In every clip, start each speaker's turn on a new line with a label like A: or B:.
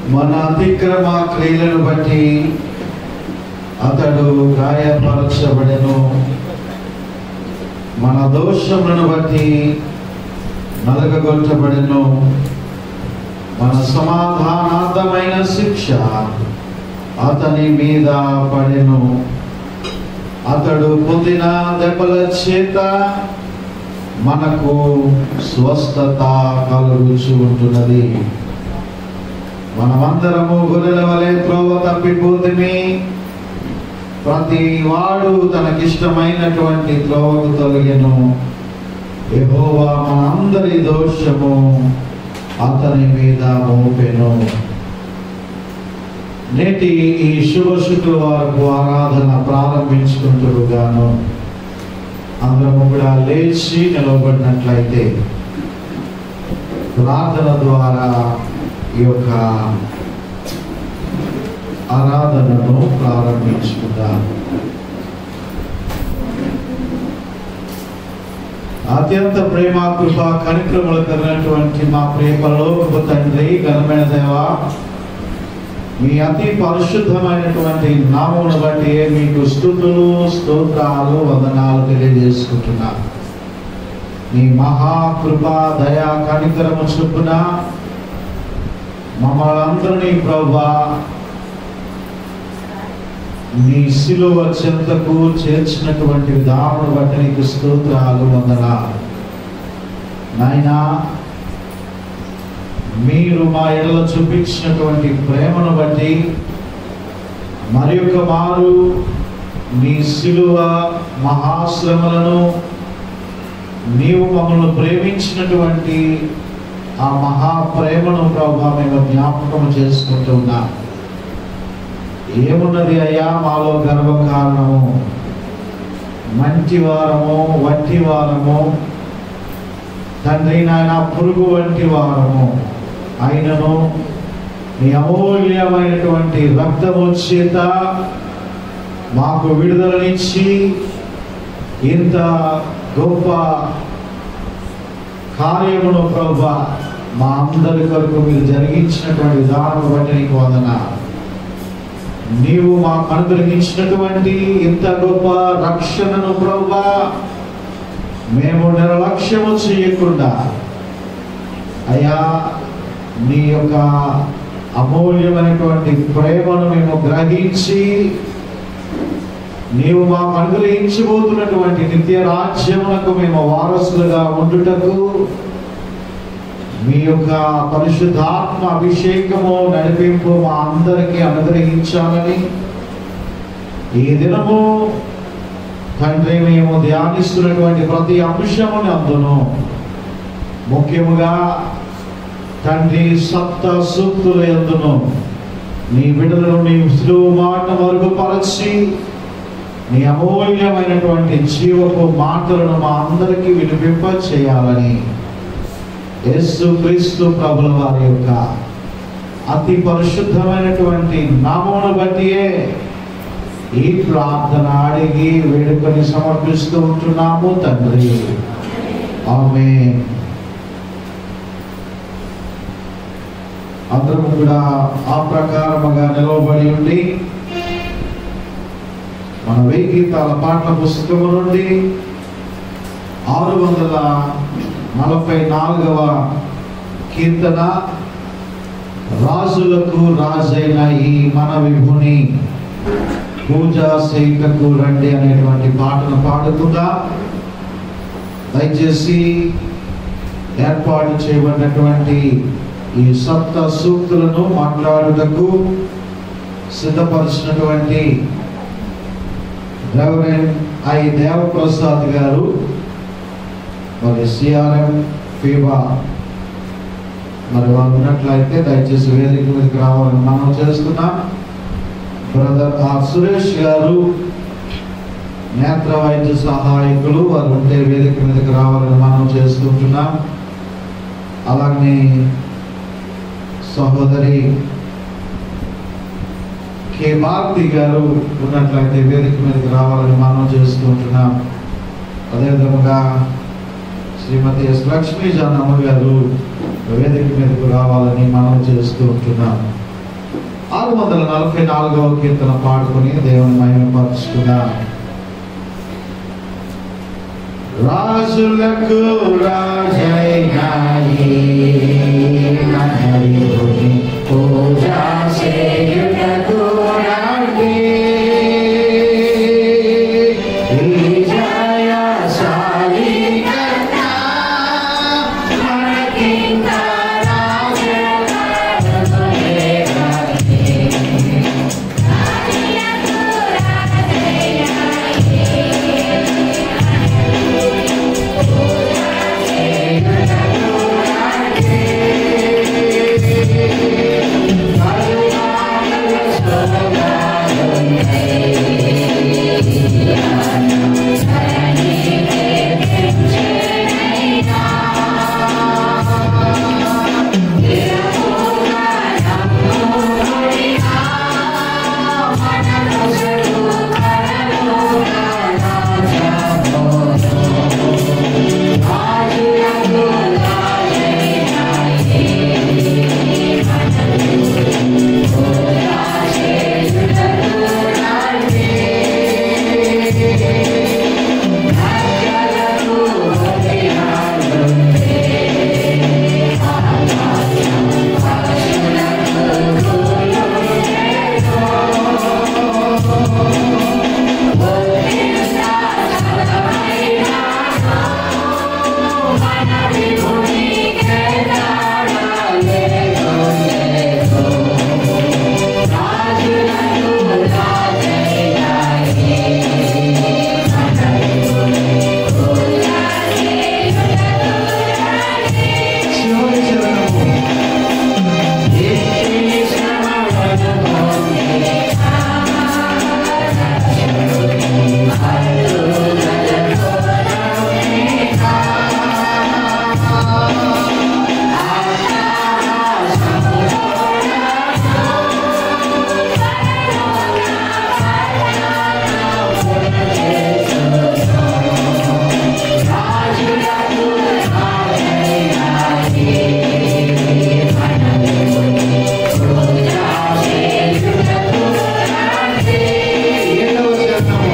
A: మన అతిక్రమ క్రియలను బట్టి అతడు గాయపరచబడెను మన దోషములను బట్టి నలగగొట్టబడెను మన సమాధానార్థమైన శిక్ష అతని మీద పడెను అతడు పొందిన దెబ్బల చేత మనకు స్వస్థత కలుగుచు ఉంటున్నది మనమందరము గొర్రెల వలె త్రోవ తప్పిపోతుమి ప్రతి వాడు తనకిష్టమైనటువంటి త్రోవకు తొలగెను యెహోవా మనందరి దోషము అతని మీద మోపెను నేటి ఈ శుభ శుక్రవారపు ఆరాధన ప్రారంభించుకుంటూ గాను అందరము కూడా లేచి నిలవబడినట్లయితే ప్రార్థన ద్వారా ఈ యొక్క ఆరాధనను ప్రారంభించుకుందాం అత్యంత ప్రేమ కృప కనిక్రమలు కలిగినటువంటి మా ప్రేమలోకపు తండ్రి ఘనమైన దేవ మీ అతి పరిశుద్ధమైనటువంటి నామమును బట్టి మీకు స్థుతులు స్తోత్రాలు వందనాలు తెలియజేసుకుంటున్నా మీ మహాకృప దయా కనికరము చొప్పున మమ్మల్ని అందరినీ ప్రభా నీ శిలువ చెంతకు చేర్చినటువంటి విధానం బట్టి నీకు స్తోత్రాలు వందనాలు నాయనా మీరు మా ఎడల చూపించినటువంటి ప్రేమను బట్టి మరి ఒక మారు నీ శిలువ మహాశ్రమలను నీవు మమ్మల్ని ప్రేమించినటువంటి ఆ మహాప్రేమను ప్రభావ మేము జ్ఞాపకం చేసుకుంటూ ఉన్నా ఏమున్నది అయ్యా మాలో గర్వకారణము మంచి వారము వట్టి వారము తండ్రి నాయన పురుగు వంటి వారము అయినను నీ అమూల్యమైనటువంటి రక్తము చేత మాకు విడుదలనిచ్చి ఇంత గొప్ప కార్యమును ప్రభా మా అందరి కొరకు మీరు జరిగించినటువంటి విధానం బట్టి నీకు వందన నీవు మాకు అనుగ్రహించినటువంటి ఇంత గొప్ప రక్షణను ప్రభా మేము నిర్లక్ష్యము చేయకుండా అయ్యా నీ యొక్క అమూల్యమైనటువంటి ప్రేమను మేము గ్రహించి నీవు మాకు అనుగ్రహించబోతున్నటువంటి నిత్య రాజ్యములకు మేము వారసులుగా ఉండుటకు మీ యొక్క పరిశుద్ధాత్మ అభిషేకము నడిపింపు మా అందరికీ అనుగ్రహించాలని ఈ దినము తండ్రి మేము ధ్యానిస్తున్నటువంటి ప్రతి అంశముని అందును ముఖ్యముగా తండ్రి సప్త సూక్తుల ఎందును నీ బిడ్డలను నీ సులువు మాట మరుగుపరచి నీ అమూల్యమైనటువంటి జీవపు మాటలను మా అందరికీ వినిపింప చేయాలని యేసు క్రీస్తు ప్రభుల వారి యొక్క అతి పరిశుద్ధమైనటువంటి నామమును బట్టియే ఈ ప్రార్థన అడిగి వేడుకొని సమర్పిస్తూ ఉంటున్నాము తండ్రి ఆమె అందరం కూడా ఆ ప్రకారముగా నిలవబడి ఉండి మన వెయ్యి గీతాల పాటల పుస్తకము నుండి ఆరు వందల నలభై నాలుగవ కీర్తన రాజులకు రాజైన ఈ మన విభుని పూజా సైకకు రండి అనేటువంటి పాటను పాడుకుందా దయచేసి ఏర్పాటు చేయబడినటువంటి ఈ సప్త సూక్తులను మాట్లాడుటకు సిద్ధపరిచినటువంటి రెవరెండ్ ఐ దేవప్రసాద్ గారు మరి సిఆర్ఎం ఫీబా మరి వారు ఉన్నట్లయితే దయచేసి వేదిక మీదకి రావాలని మనం చేస్తున్నాం బ్రదర్ ఆర్ సురేష్ గారు నేత్ర వైద్య సహాయకులు వారు ఉంటే వేదిక మీదకి రావాలని మనం చేసుకుంటున్నాం అలాగే సహోదరి కె భారతి గారు ఉన్నట్లయితే వేదిక మీదకి రావాలని మనం చేసుకుంటున్నాం అదేవిధంగా శ్రీమతి ఎస్ లక్ష్మీ జానమ్మ గారు వేదిక మీదకు రావాలని మనం చేస్తూ ఉంటున్నాం ఆరు వందల నలభై నాలుగవ కీర్తన పాడుకుని దేవుని మహిమపరుచుకున్నాం రాజులకు రాజైనా పూజా చేయుటకు రండి. విజయశాలి కన్నా మనకింత శివుని శరణము ఏడవ శరణము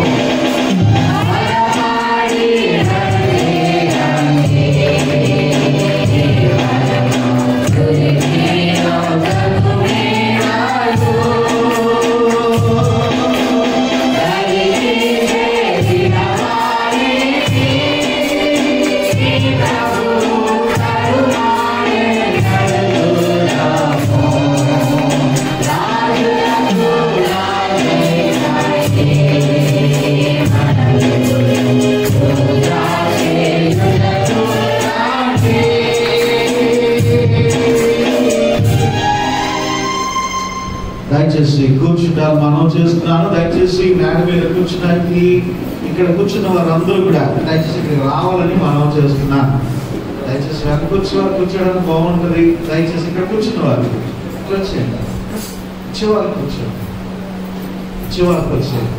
A: దయచేసి కూర్చుంటారు మనం చేస్తున్నాను దయచేసి మేడ మీద కూర్చున్నానికి ఇక్కడ కూర్చున్న వారందరూ కూడా దయచేసి ఇక్కడ రావాలని మనం చేస్తున్నాను దయచేసి వెనక కూర్చోవారు కూర్చోవడానికి బాగుంటుంది దయచేసి ఇక్కడ కూర్చున్న వారు ఇట్లా వచ్చేయండి ఇచ్చేవారు కూర్చోండి ఇచ్చేవారు వచ్చేయండి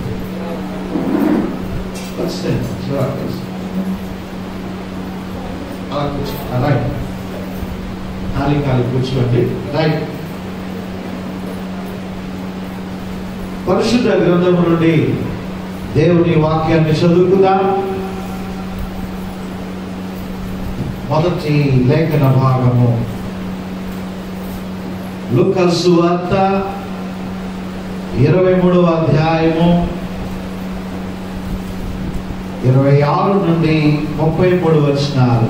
A: వచ్చేయండి ఇచ్చేవారు వచ్చేయండి అలా కూర్చోండి రైట్ ఖాళీ ఖాళీ కూర్చోండి రైట్ పరిశుద్ధ గ్రంథము నుండి దేవుని వాక్యాన్ని చదువుకుందాం మొదటి లేఖన భాగము లుకసు వార్త ఇరవై మూడవ అధ్యాయము ఇరవై ఆరు నుండి ముప్పై మూడు వచనాలు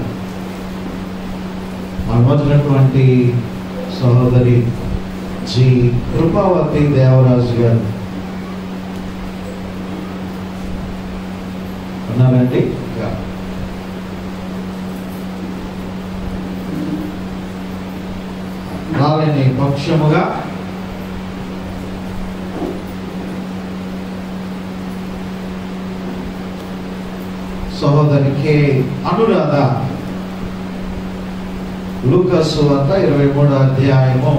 A: మన మొదలైనటువంటి సహోదరి జి కృపావతి దేవరాజు గారు ఉన్నారండి యా. రాలేని పక్షముగా సహోదరి కే అనురాధ లూకస్ వద్ద ఇరవై మూడో అధ్యాయము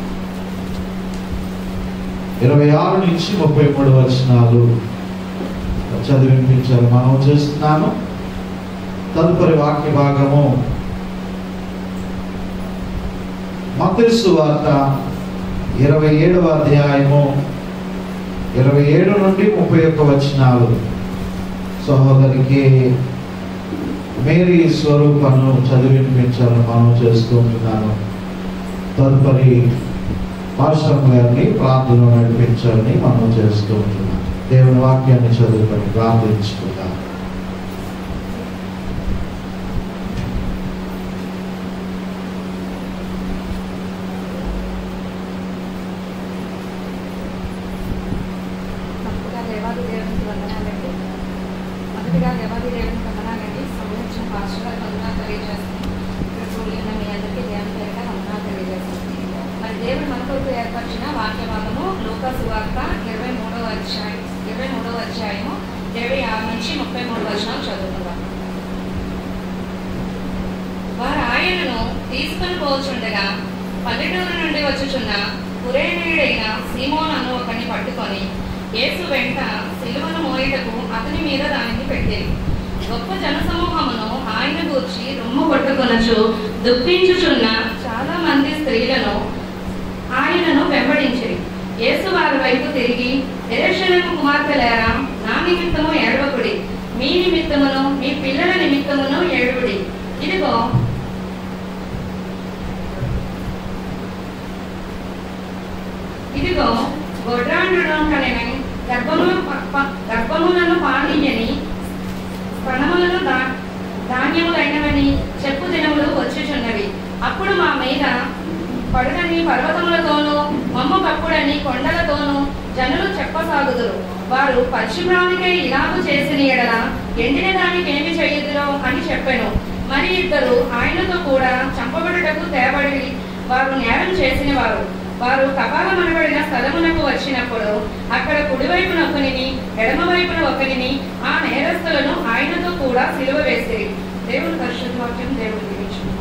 A: ఇరవై ఆరు నుంచి ముప్పై మూడు వచనాలు చదివించాలి మనం చేస్తున్నాను తదుపరి వాక్య భాగము మతేసు వార్త ఇరవై ఏడవ అధ్యాయము ఇరవై ఏడు నుండి ముప్పై ఒక్క వచనాలు సహోదరికి మేరీ స్వరూపను చదివినిపించాలని మనం చేస్తూ ఉంటున్నాను తదుపరి పాశ్రం గారిని ప్రార్థన నడిపించాలని మనం చేస్తూ ఉంటున్నాం దేవుని వాక్యాన్ని చదువుకొని ప్రార్థించుకుందాం
B: మొదటిగా దేవాది దేవునికి వందనాలండి మొదటిగా దేవాది దేవునికి వందనాలండి సంబంధించిన భాషగా వందనాలు తెలియజేస్తుంది ఇక్కడ కూడి ఉన్న మీ అందరికీ దేవుని పేరిట వందనాలు తెలియజేస్తుంది మరి దేవుడు మన కొరకు ఏర్పరిచిన వాక్య భాగము లోక సువార్త ఇరవై మూడవ అధ్యాయం ఇరవై మూడవ అధ్యాయము ఇరవై ఆరు నుంచి ముప్పై మూడు వచనాలు చదువుకుందాం వారు ఆయనను తీసుకొని పోచుండగా పల్లెటూరు నుండి వచ్చుచున్న కురేనీయుడైన సీమోన్ అను ఒకని పట్టుకొని యేసు వెంట సిలువను మోయుటకు అతని మీద దానిని పెట్టేది గొప్ప జనసమూహమును ఆయన గూర్చి రొమ్ము కొట్టుకొనచు దుఃఖించుచున్న చాలా మంది స్త్రీలను ఆయనను వెంబడించిరి యేసు వారి వైపు తిరిగి ఎరేషలేము కుమార్తెలారా నా నిమిత్తము ఏడవకుడి మీ నిమిత్తమును మీ పిల్లల నిమిత్తమును ఏడువుడి ఇదిగో ఇదిగో గొడ్రాండును కనెనై గర్భము ప- ప- గర్భములను పానీయని స్పణములను దా ధాన్యములైనవని చెప్పు దినములు వచ్చుచున్నవి అప్పుడు మా మీద పడునని పర్వతములతోనూ మమ్మ కప్పుడని కొండలతోనూ జనులు చెప్పసాగుదురు వారు పరిశుభ్రానికై ఇలాగు చేసిన ఎడల ఎండిన దానికి ఏమి చేయుదురో అని చెప్పెను మరి ఇద్దరు ఆయనతో కూడా చంపబడుటకు తేబడి వారు నేరం చేసిన వారు వారు కపాలమనబడిన స్థలమునకు వచ్చినప్పుడు అక్కడ కుడివైపున ఒకనిని ఎడమవైపున ఒకరిని ఆ నేరస్తులను ఆయనతో కూడా సిలువ వేసిరి దేవుని పరిశుద్ధ వాక్యం దేవుడు దీవించును.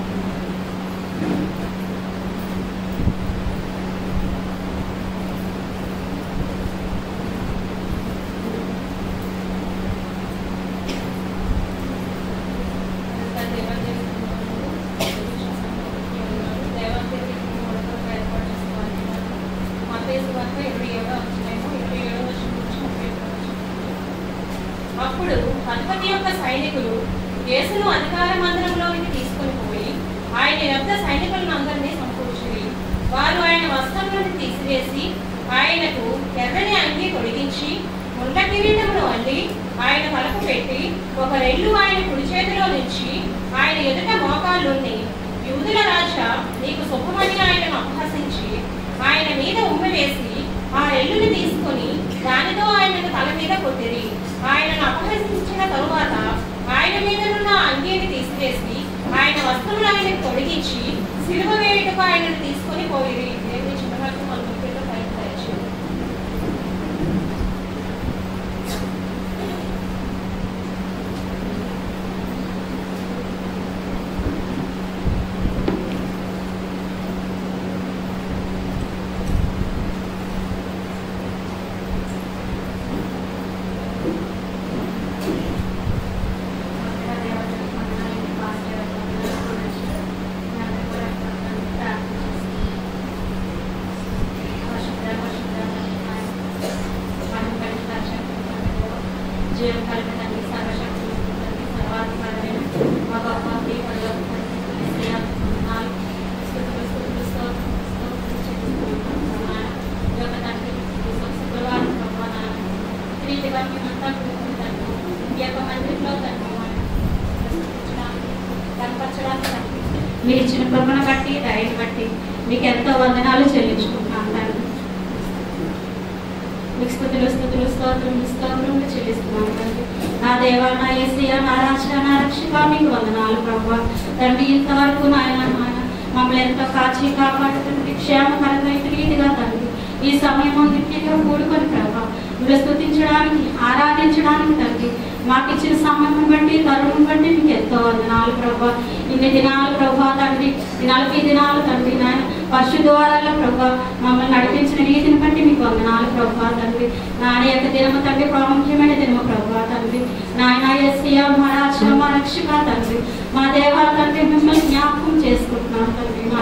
C: అప్పుడు అధిపతి యొక్క సైనికులు యేసును అధికార మందిరంలోనికి తీసుకొని పోయి ఆయన యొక్క సైనికులను అందరినీ సమకూర్చిరి వారు ఆయన వస్త్రములను తీసివేసి ఆయనకు ఎర్రని అంగి తొడిగించి ముండ్ల కిరీటమును అల్లి ఆయన తలకు పెట్టి ఒక రెల్లు ఆయన కుడి చేతిలో నుంచి ఆయన ఎదుట మోకాళ్ళుని యూదుల రాజా నీకు శుభమని ఆయనను అపహసించి ఆయన మీద ఉమ్మి వేసి ఆ రెల్లుని తీసుకొని దానితో ఆయనను తల మీద కొట్టిరి ఆయనను అపహసించిన తరువాత ఆయన మీదనున్న అంగీని తీసివేసి ఆయన వస్త్రములు ఆయనకు తొడిగించి సిలువ వేయుటకు ఆయనను తీసుకొని పోయిరి దేవుని చిన్నవారికి మన ముఖ్యంగా ప్రయత్నించారు జీవం కలిగిన తండ్రి సర్వశక్తి తండ్రి సర్వాధికారైన మా గొప్ప దేవుడు స్తోత్రం స్తోత్రం స్తోత్రం చెల్లిస్తున్నాను ఈ యొక్క తండ్రి ఈ యొక్క శుక్రవారం ప్రభావ ప్రీతిగా మేమంతా కూడుకుంటాము ఈ యొక్క మందిరంలో తండ్రి కనపరచడానికి తండ్రి మీరు ఇచ్చిన కృపను బట్టి దయని బట్టి మీకు ఎంతో వందనాలు చెల్లించుకుంటున్నాను తండ్రి మీకు స్థుతులు స్థుతులు స్తోత్రములు స్తోత్రములు చెల్లిస్తున్నాను తండ్రి నా దేవా నా ఏసీయ నా రాజ నా రక్షక మీకు వందనాలు ప్రభా తండ్రి ఇంతవరకు నాయన నాయన మమ్మల్ని ఎంతో కాచి కాపాడుతుంది క్షేమకరమైన రీతిగా తండ్రి ఈ సమయం దిట్టిగా కూడుకొని ప్రభా మీరు స్థుతించడానికి ఆరాధించడానికి తండ్రి మాకు ఇచ్చిన సమయం బట్టి తరుణం బట్టి మీకు ఎంతో వందనాలు ప్రభా ఇన్ని దినాలు ప్రభా తండ్రి ఈ నలభై దినాలు తండ్రి నాయన పశు ద్వారాల ప్రభా మమ్మల్ని నడిపించిన రీతిని బట్టి మీకు వందనాలు ప్రభా తండ్రి నాని యొక్క దినము తండ్రి ప్రాముఖ్యమైన దినము ప్రభా తండ్రి నాయన ఎస్సీయ మా రాజ మా రక్షక తండ్రి మా దేవా తండ్రి మిమ్మల్ని జ్ఞాపకం చేసుకుంటున్నాం తండ్రి నాయన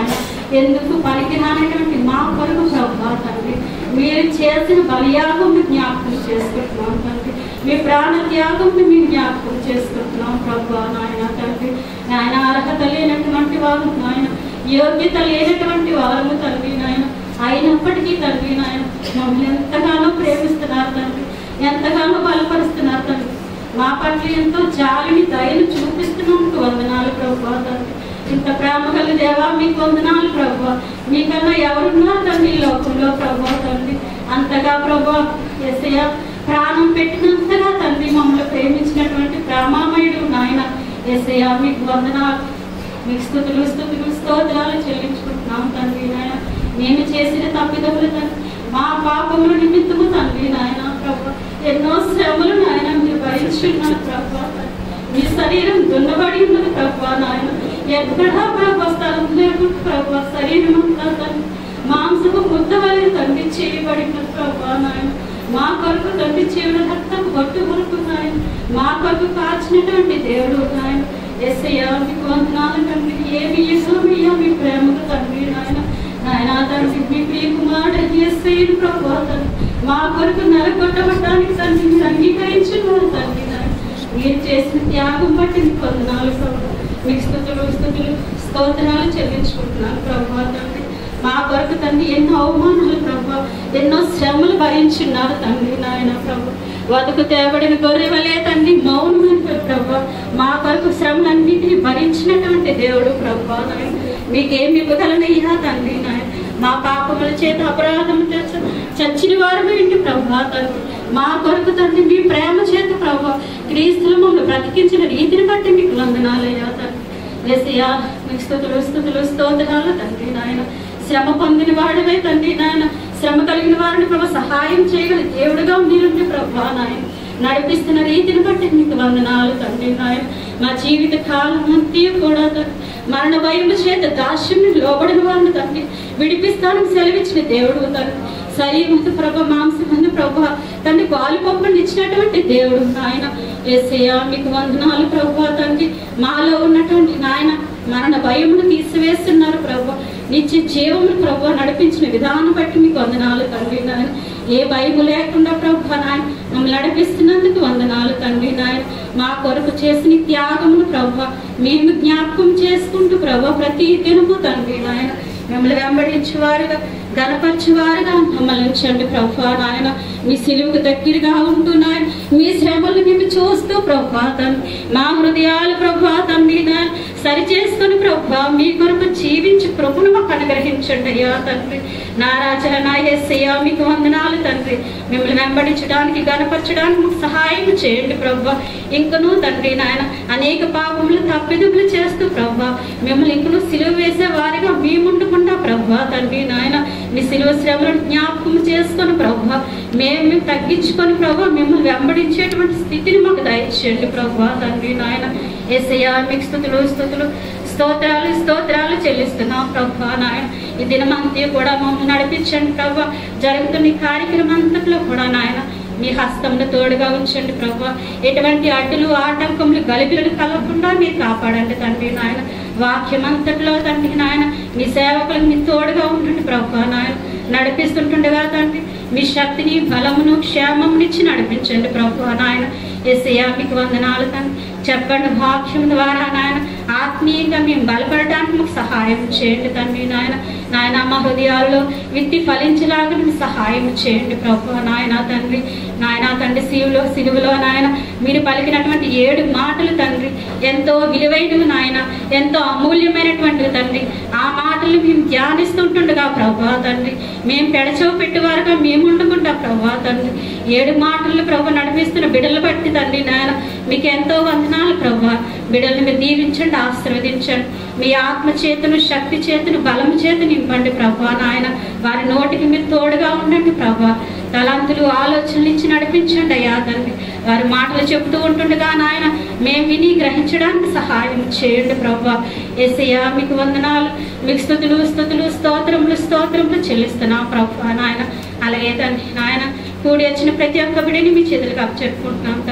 D: ఎందుకు పనికిరానటువంటి మా కొరకు ప్రభా తండ్రి మీరు చేసిన బలియాగం జ్ఞాపకం చేసుకుంటున్నాం తండ్రి మీ ప్రాణ త్యాగం మేము జ్ఞాపకం చేసుకుంటున్నాం ప్రభా నాయన తండ్రి నాయన అర్హత లేనటువంటి వారు నాయన యోగ్యత లేనటువంటి వారు తండ్రి నాయన అయినప్పటికీ తండ్రి నాయన మమ్మల్ని ఎంతగానో ప్రేమిస్తున్నారు తండ్రి ఎంతగానో బలపరుస్తున్నారు తండ్రి మా పట్ల ఎంతో జాలిని దయను చూపిస్తున్నందుకు వందనాలు ప్రభు తండ్రి ఇంత ప్రేమ గల దేవా మీకు వందనాలు ప్రభు మీకన్నా ఎవరున్నారు తండ్రి ఈ లోకంలో ప్రభు తండ్రి అంతగా ప్రభు ఎసయ ప్రాణం పెట్టినంతగా తండ్రి మమ్మల్ని ప్రేమించినటువంటి ప్రేమామయుడు నాయన ఎసయ మీకు వందనాలు మీకు స్థుతులు స్థుతులు స్తోత్రాలు చెల్లించుకుంటున్నాం తండ్రి నాయన మేము చేసిన తప్పిదములు తండ్రి మా పాపముల నిమిత్తము తండ్రి నాయన ప్రభు ఎన్నో శ్రమలు నాయన మీరు భరించున్నారు ప్రభు మీ శరీరం దున్నబడి ఉన్నది ప్రభు నాయన ఎక్కడా ప్రభు స్థలం లేకుండా ప్రభు శరీరం అంతా తండ్రి మాంసము ముద్దవలే తండ్రి చేయబడిన ప్రభు నాయన మా కొరకు తండ్రి చేయడం రక్తం కొట్టు కొరకు నాయన మా కొరకు కాచినటువంటి దేవుడు నాయన ఎస్ఐయా మీకు వందనాలు తండ్రి ఏమి యశోమయ్యా మీ ప్రేమకు తండ్రి నాయన నాయన తండ్రి మీ ప్రియ కుమారుడు ఎస్ఐని ప్రభు తండ్రి మా కొరకు నరగొట్టబడడానికి తండ్రి మీరు అంగీకరించున్నారు తండ్రి నాయన మీరు చేసిన త్యాగం బట్టి మీకు వందనాలు ప్రభు మీకు స్థుతులు స్థుతులు స్తోత్రాలు చెల్లించుకుంటున్నాను ప్రభు తండ్రి మా కొరకు తండ్రి ఎన్నో అవమానాలు ప్రభు ఎన్నో శ్రమలు భరించున్నారు తండ్రి నాయన ప్రభు వదకు తేబడిన గొర్రె వలే తండ్రి మౌనమైన ప్రభు మా కొరకు శ్రమలన్నింటినీ భరించినటువంటి దేవుడు ప్రభు నాయన మీకేమి ఇవ్వగలనయ్యా తండ్రి నాయన మా పాపముల చేత అపరాధం చేత చచ్చిన వారమే ఇంటి ప్రభు తండ్రి మా కొరకు తండ్రి మీ ప్రేమ చేత ప్రభు క్రీస్తులు మమ్మల్ని బ్రతికించిన రీతిని బట్టి మీకు వందనాలయ్యా తండ్రి వేసయ్యా మీకు స్థుతులు స్థుతులు స్తోత్రాలు తండ్రి నాయన శ్రమ పొందిన వాడివే తండ్రి నాయన శ్రమ కలిగిన వారిని ప్రభు సహాయం చేయగల దేవుడుగా మీరుండి ప్రభా నాయన నడిపిస్తున్న రీతిని బట్టి మీకు వందనాలు తండ్రి నాయన మా జీవిత కాలం అంతా కూడా తండ్రి మరణ భయముల చేత దాస్యం లోబడిన వారిని తండ్రి విడిపిస్తానని సెలవిచ్చిన దేవుడు తండ్రి శరీరమందు ప్రభ మాంసమందు ప్రభ తండ్రి పాలు పప్పుని ఇచ్చినటువంటి దేవుడు నాయన ఏసయ్య మీకు వందనాలు ప్రభు తండ్రి మాలో ఉన్నటువంటి నాయన మరణ భయమును తీసివేస్తున్నారు ప్రభు నిత్య జీవమును ప్రభు నడిపించిన విధానం బట్టి మీకు వందనాలు తండ్రి నాయన ఏ భయము లేకుండా ప్రభు నాయన మమ్మల్ని నడిపిస్తున్నందుకు వందనాలు తండ్రి నాయన మా కొరకు చేసిన త్యాగమును ప్రభు మేము జ్ఞాపకం చేసుకుంటూ ప్రభు ప్రతి దినము తండ్రి నాయన మిమ్మల్ని వెంబడించేవారుగా గనపరిచేవారుగా మమ్మల్ని ఉంచండి ప్రభు నాయన మీ సిలువుకు దగ్గరగా ఉంటూ నాయన మీ శ్రమలు మేము చూస్తూ ప్రభు తండ్రి మా హృదయాలు ప్రభు తండ్రి నాయన సరి చేసుకుని ప్రభు మీ కొరకు జీవించి ప్రభును మాకు అనుగ్రహించండి అయ్యా తండ్రి నా రాజల నా ఎస్సయ్యా మీకు వందనాలు తండ్రి మిమ్మల్ని వెంబడించడానికి గనపరచడానికి మాకు సహాయం చేయండి ప్రభు ఇంకనూ తండ్రి నాయన అనేక పాపములు తప్పిదుములు చేస్తూ ప్రభు మిమ్మల్ని ఇంకనూ సిలువ వేసే వారిగా మీ ముందుకుండా ప్రభు తండ్రి నాయన మీ సిలువ శ్రమలను జ్ఞాపకం చేసుకొని ప్రభు మేము మేము తగ్గించుకొని ప్రభు మిమ్మల్ని వెంబడించేటువంటి స్థితిని మాకు దయచేయండి ప్రభు తండ్రి నాయన ఏసయ్యా మీకు స్థుతులు స్థుతులు స్తోత్రాలు స్తోత్రాలు చెల్లిస్తున్నాం ప్రభు నాయన ఈ దినమంతా కూడా మమ్మల్ని నడిపించండి ప్రభు జరుగుతున్న ఈ కార్యక్రమం అంతట్లో కూడా నాయన మీ హస్తంలో తోడుగా ఉంచండి ప్రభు ఎటువంటి అడ్డులు ఆటంకములు గలిబిలు కలగకుండా మీరు కాపాడండి తండ్రి నాయన వాక్యం అంతట్లో తండ్రి నాయన మీ సేవకులకు మీ తోడుగా ఉండండి ప్రభు నాయన నడిపిస్తుంటుండగా తండ్రి మీ శక్తిని బలమును క్షేమమునిచ్చి నడిపించండి ప్రభు నాయన ఎస్ఐయా మీకు వందనాలు తండ్రి చెప్పండి వాక్యం ద్వారా నాయన ఆత్మీయంగా మేము బలపడడానికి మాకు సహాయం చేయండి తండ్రి నాయన నాయన మా హృదయాల్లో విత్తి ఫలించలాగా మీరు సహాయం చేయండి ప్రభు నాయన తండ్రి నాయన తండ్రి శివులో సిలువలో నాయన మీరు పలికినటువంటి ఏడు మాటలు తండ్రి ఎంతో విలువైనవి నాయన ఎంతో అమూల్యమైనటువంటివి తండ్రి ఆ మాటలు మేము ధ్యానిస్తుంటుండగా ప్రభా తండ్రి మేము పెడచవు పెట్టేవారుగా మేము ఉండకుండా ప్రభా తండ్రి ఏడు మాటలు ప్రభు నడిపిస్తున్న బిడ్డలు బట్టి తండ్రి నాయన మీకు ఎంతో వందనాలు ప్రభా బిడ్డల్ని మీరు దీవించండి ఆశీర్వదించండి మీ ఆత్మ చేతును శక్తి చేతును బలం చేత నింపండి ప్రభా నాయన వారి నోటికి మీరు తోడుగా ఉండండి ప్రభా తలాంతులు ఆలోచనలు ఇచ్చి నడిపించండి అయ్యా తండ్రి వారి మాటలు చెబుతూ ఉంటుండగా నాయన మేము విని గ్రహించడానికి సహాయం చేయండి ప్రభా ఏసయ్యా మీకు వందనాలు మీకు స్థుతులు స్థుతులు స్తోత్రములు స్తోత్రములు చెల్లిస్తున్నాం ప్రభా నాయన అలాగే తండ్రి నాయన కూడి వచ్చిన ప్రతి ఒక్క బిడిని మీ చేతులకు అప్పచెప్పుకుంటున్నాం తండ్రి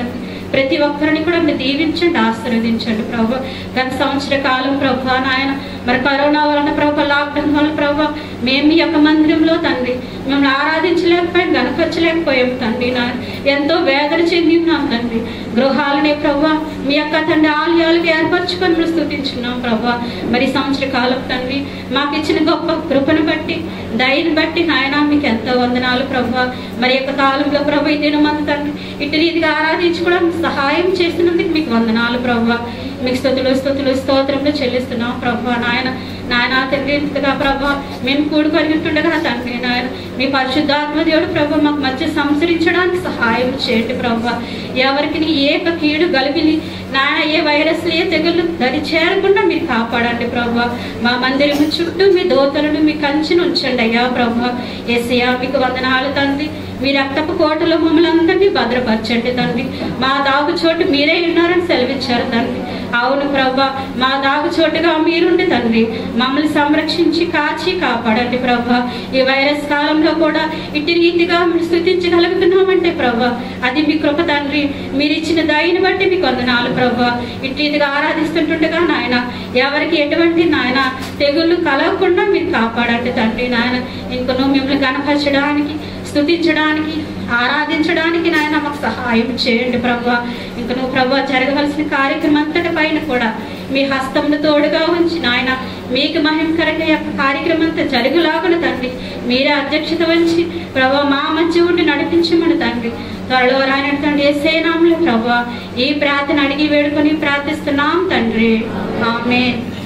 D: ప్రతి ఒక్కరిని కూడా మీరు దీవించండి ఆశీర్వదించండి ప్రభు గత సంవత్సర కాలం ప్రభు నాయన మరి కరోనా వలన ప్రభు లాక్డౌన్ వలన ప్రభు మేము మీ యొక్క మందిరంలో తండ్రి మిమ్మల్ని ఆరాధించలేకపోయాం గనపరచలేకపోయాం తండ్రి నా ఎంతో వేదన చెంది ఉన్నాం తండ్రి గృహాలని ప్రభు మీ యొక్క తండ్రి ఆలయాలకు ఏర్పరచుకొని మేము స్థుతించున్నాం ప్రభు మరి ఈ సంవత్సర కాలం తండ్రి మాకు ఇచ్చిన గొప్ప కృపను బట్టి దయని బట్టి నాయన మీకు ఎంతో వందనాలు ప్రభు మరి యొక్క కాలంలో ప్రభు ఈ దినమందు తండ్రి ఇటు రీతిగా ఆరాధించుకోవడానికి సహాయం చేసినందుకు మీకు వందనాలు ప్రభు మీకు స్థుతులు స్థుతులు స్తోత్రంలో చెల్లిస్తున్నాం ప్రభు నాయన నాయన తండ్రి ఇంతగా ప్రభు మేము కూడుకొని ఉంటుండగా తండ్రి నాయన మీ పరిశుద్ధాత్మ దేవుడు ప్రభు మాకు మధ్య సంసరించడానికి సహాయం చేయండి ప్రభు ఎవరికి నీ ఏ ఒక కీడు గలిబిలి నాయన ఏ వైరస్ ఏ తెగులు దరి చేరకుండా మీరు కాపాడండి ప్రభు మా మందిరం చుట్టూ మీ దోతలను మీ కంచెను ఉంచండి అయ్యా ప్రభు ఏసయ్యా మీకు వందనాలు తండ్రి మీ రక్తపు కోటలో మమ్మల్ని అందరినీ భద్రపరచండి తండ్రి మా దాగు చోటు మీరే ఉన్నారని సెలవిచ్చారు తండ్రి అవును ప్రభా మా దాగు చోటుగా మీరుండి తండ్రి మమ్మల్ని సంరక్షించి కాచి కాపాడండి ప్రభా ఈ వైరస్ కాలంలో కూడా ఇటు రీతిగా మీరు స్థుతించగలుగుతున్నామంటే ప్రభా అది మీ కృప తండ్రి మీరు ఇచ్చిన దయని బట్టి మీకు వందనాలు ప్రభా ఇటు రీతిగా ఆరాధిస్తుంటుండగా నాయన ఎవరికి ఎటువంటి నాయన తెగుళ్ళు కలగకుండా మీరు కాపాడండి తండ్రి నాయన ఇంకనూ మిమ్మల్ని కనపరచడానికి స్థుతించడానికి ఆరాధించడానికి నాయన మాకు సహాయం చేయండి ప్రభా ఇంక నువ్వు ప్రభా జరగవలసిన కార్యక్రమం అంతటి పైన కూడా మీ హస్తమును తోడుగా ఉంచి నాయన మీకు మహిమకరంగా ఈ యొక్క కార్యక్రమం అంతా జరుగులాగున తండ్రి మీరే అధ్యక్షత వహించి ప్రభా మా మధ్య ఉండి నడిపించమని తండ్రి త్వరలో రాయన తండ్రి ఏ సేనాములు ప్రభా ఈ ప్రార్థన అడిగి వేడుకొని ప్రార్థిస్తున్నాం తండ్రి ఆమె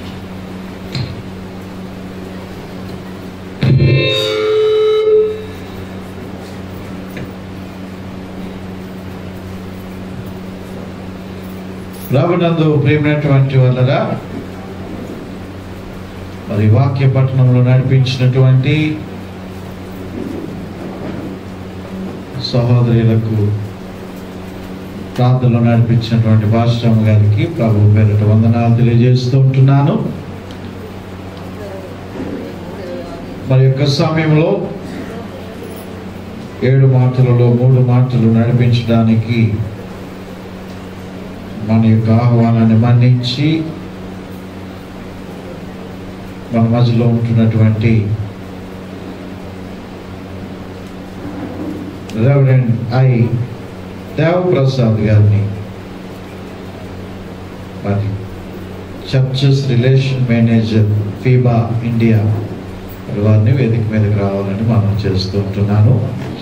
A: ప్రభునందు ప్రేమైనటువంటి వాళ్ళరా మరి వాక్య పట్టణంలో నడిపించినటువంటి సహోదరులకు ప్రాంతంలో నడిపించినటువంటి భాషరామ గారికి ప్రభు పేరిట వందనాలు తెలియజేస్తూ ఉంటున్నాను మరి యొక్క సమయంలో ఏడు మాటలలో మూడు మాటలు నడిపించడానికి మన యొక్క ఆహ్వానాన్ని మన్నించి మన మధ్యలో ఉంటున్నటువంటి రెవరెండ్ ఐ దేవప్రసాద్ గారిని మరి churches relation manager FEBA India మరి వారిని వేదిక మీదకి రావాలని మనం చేస్తూ ఉంటున్నాను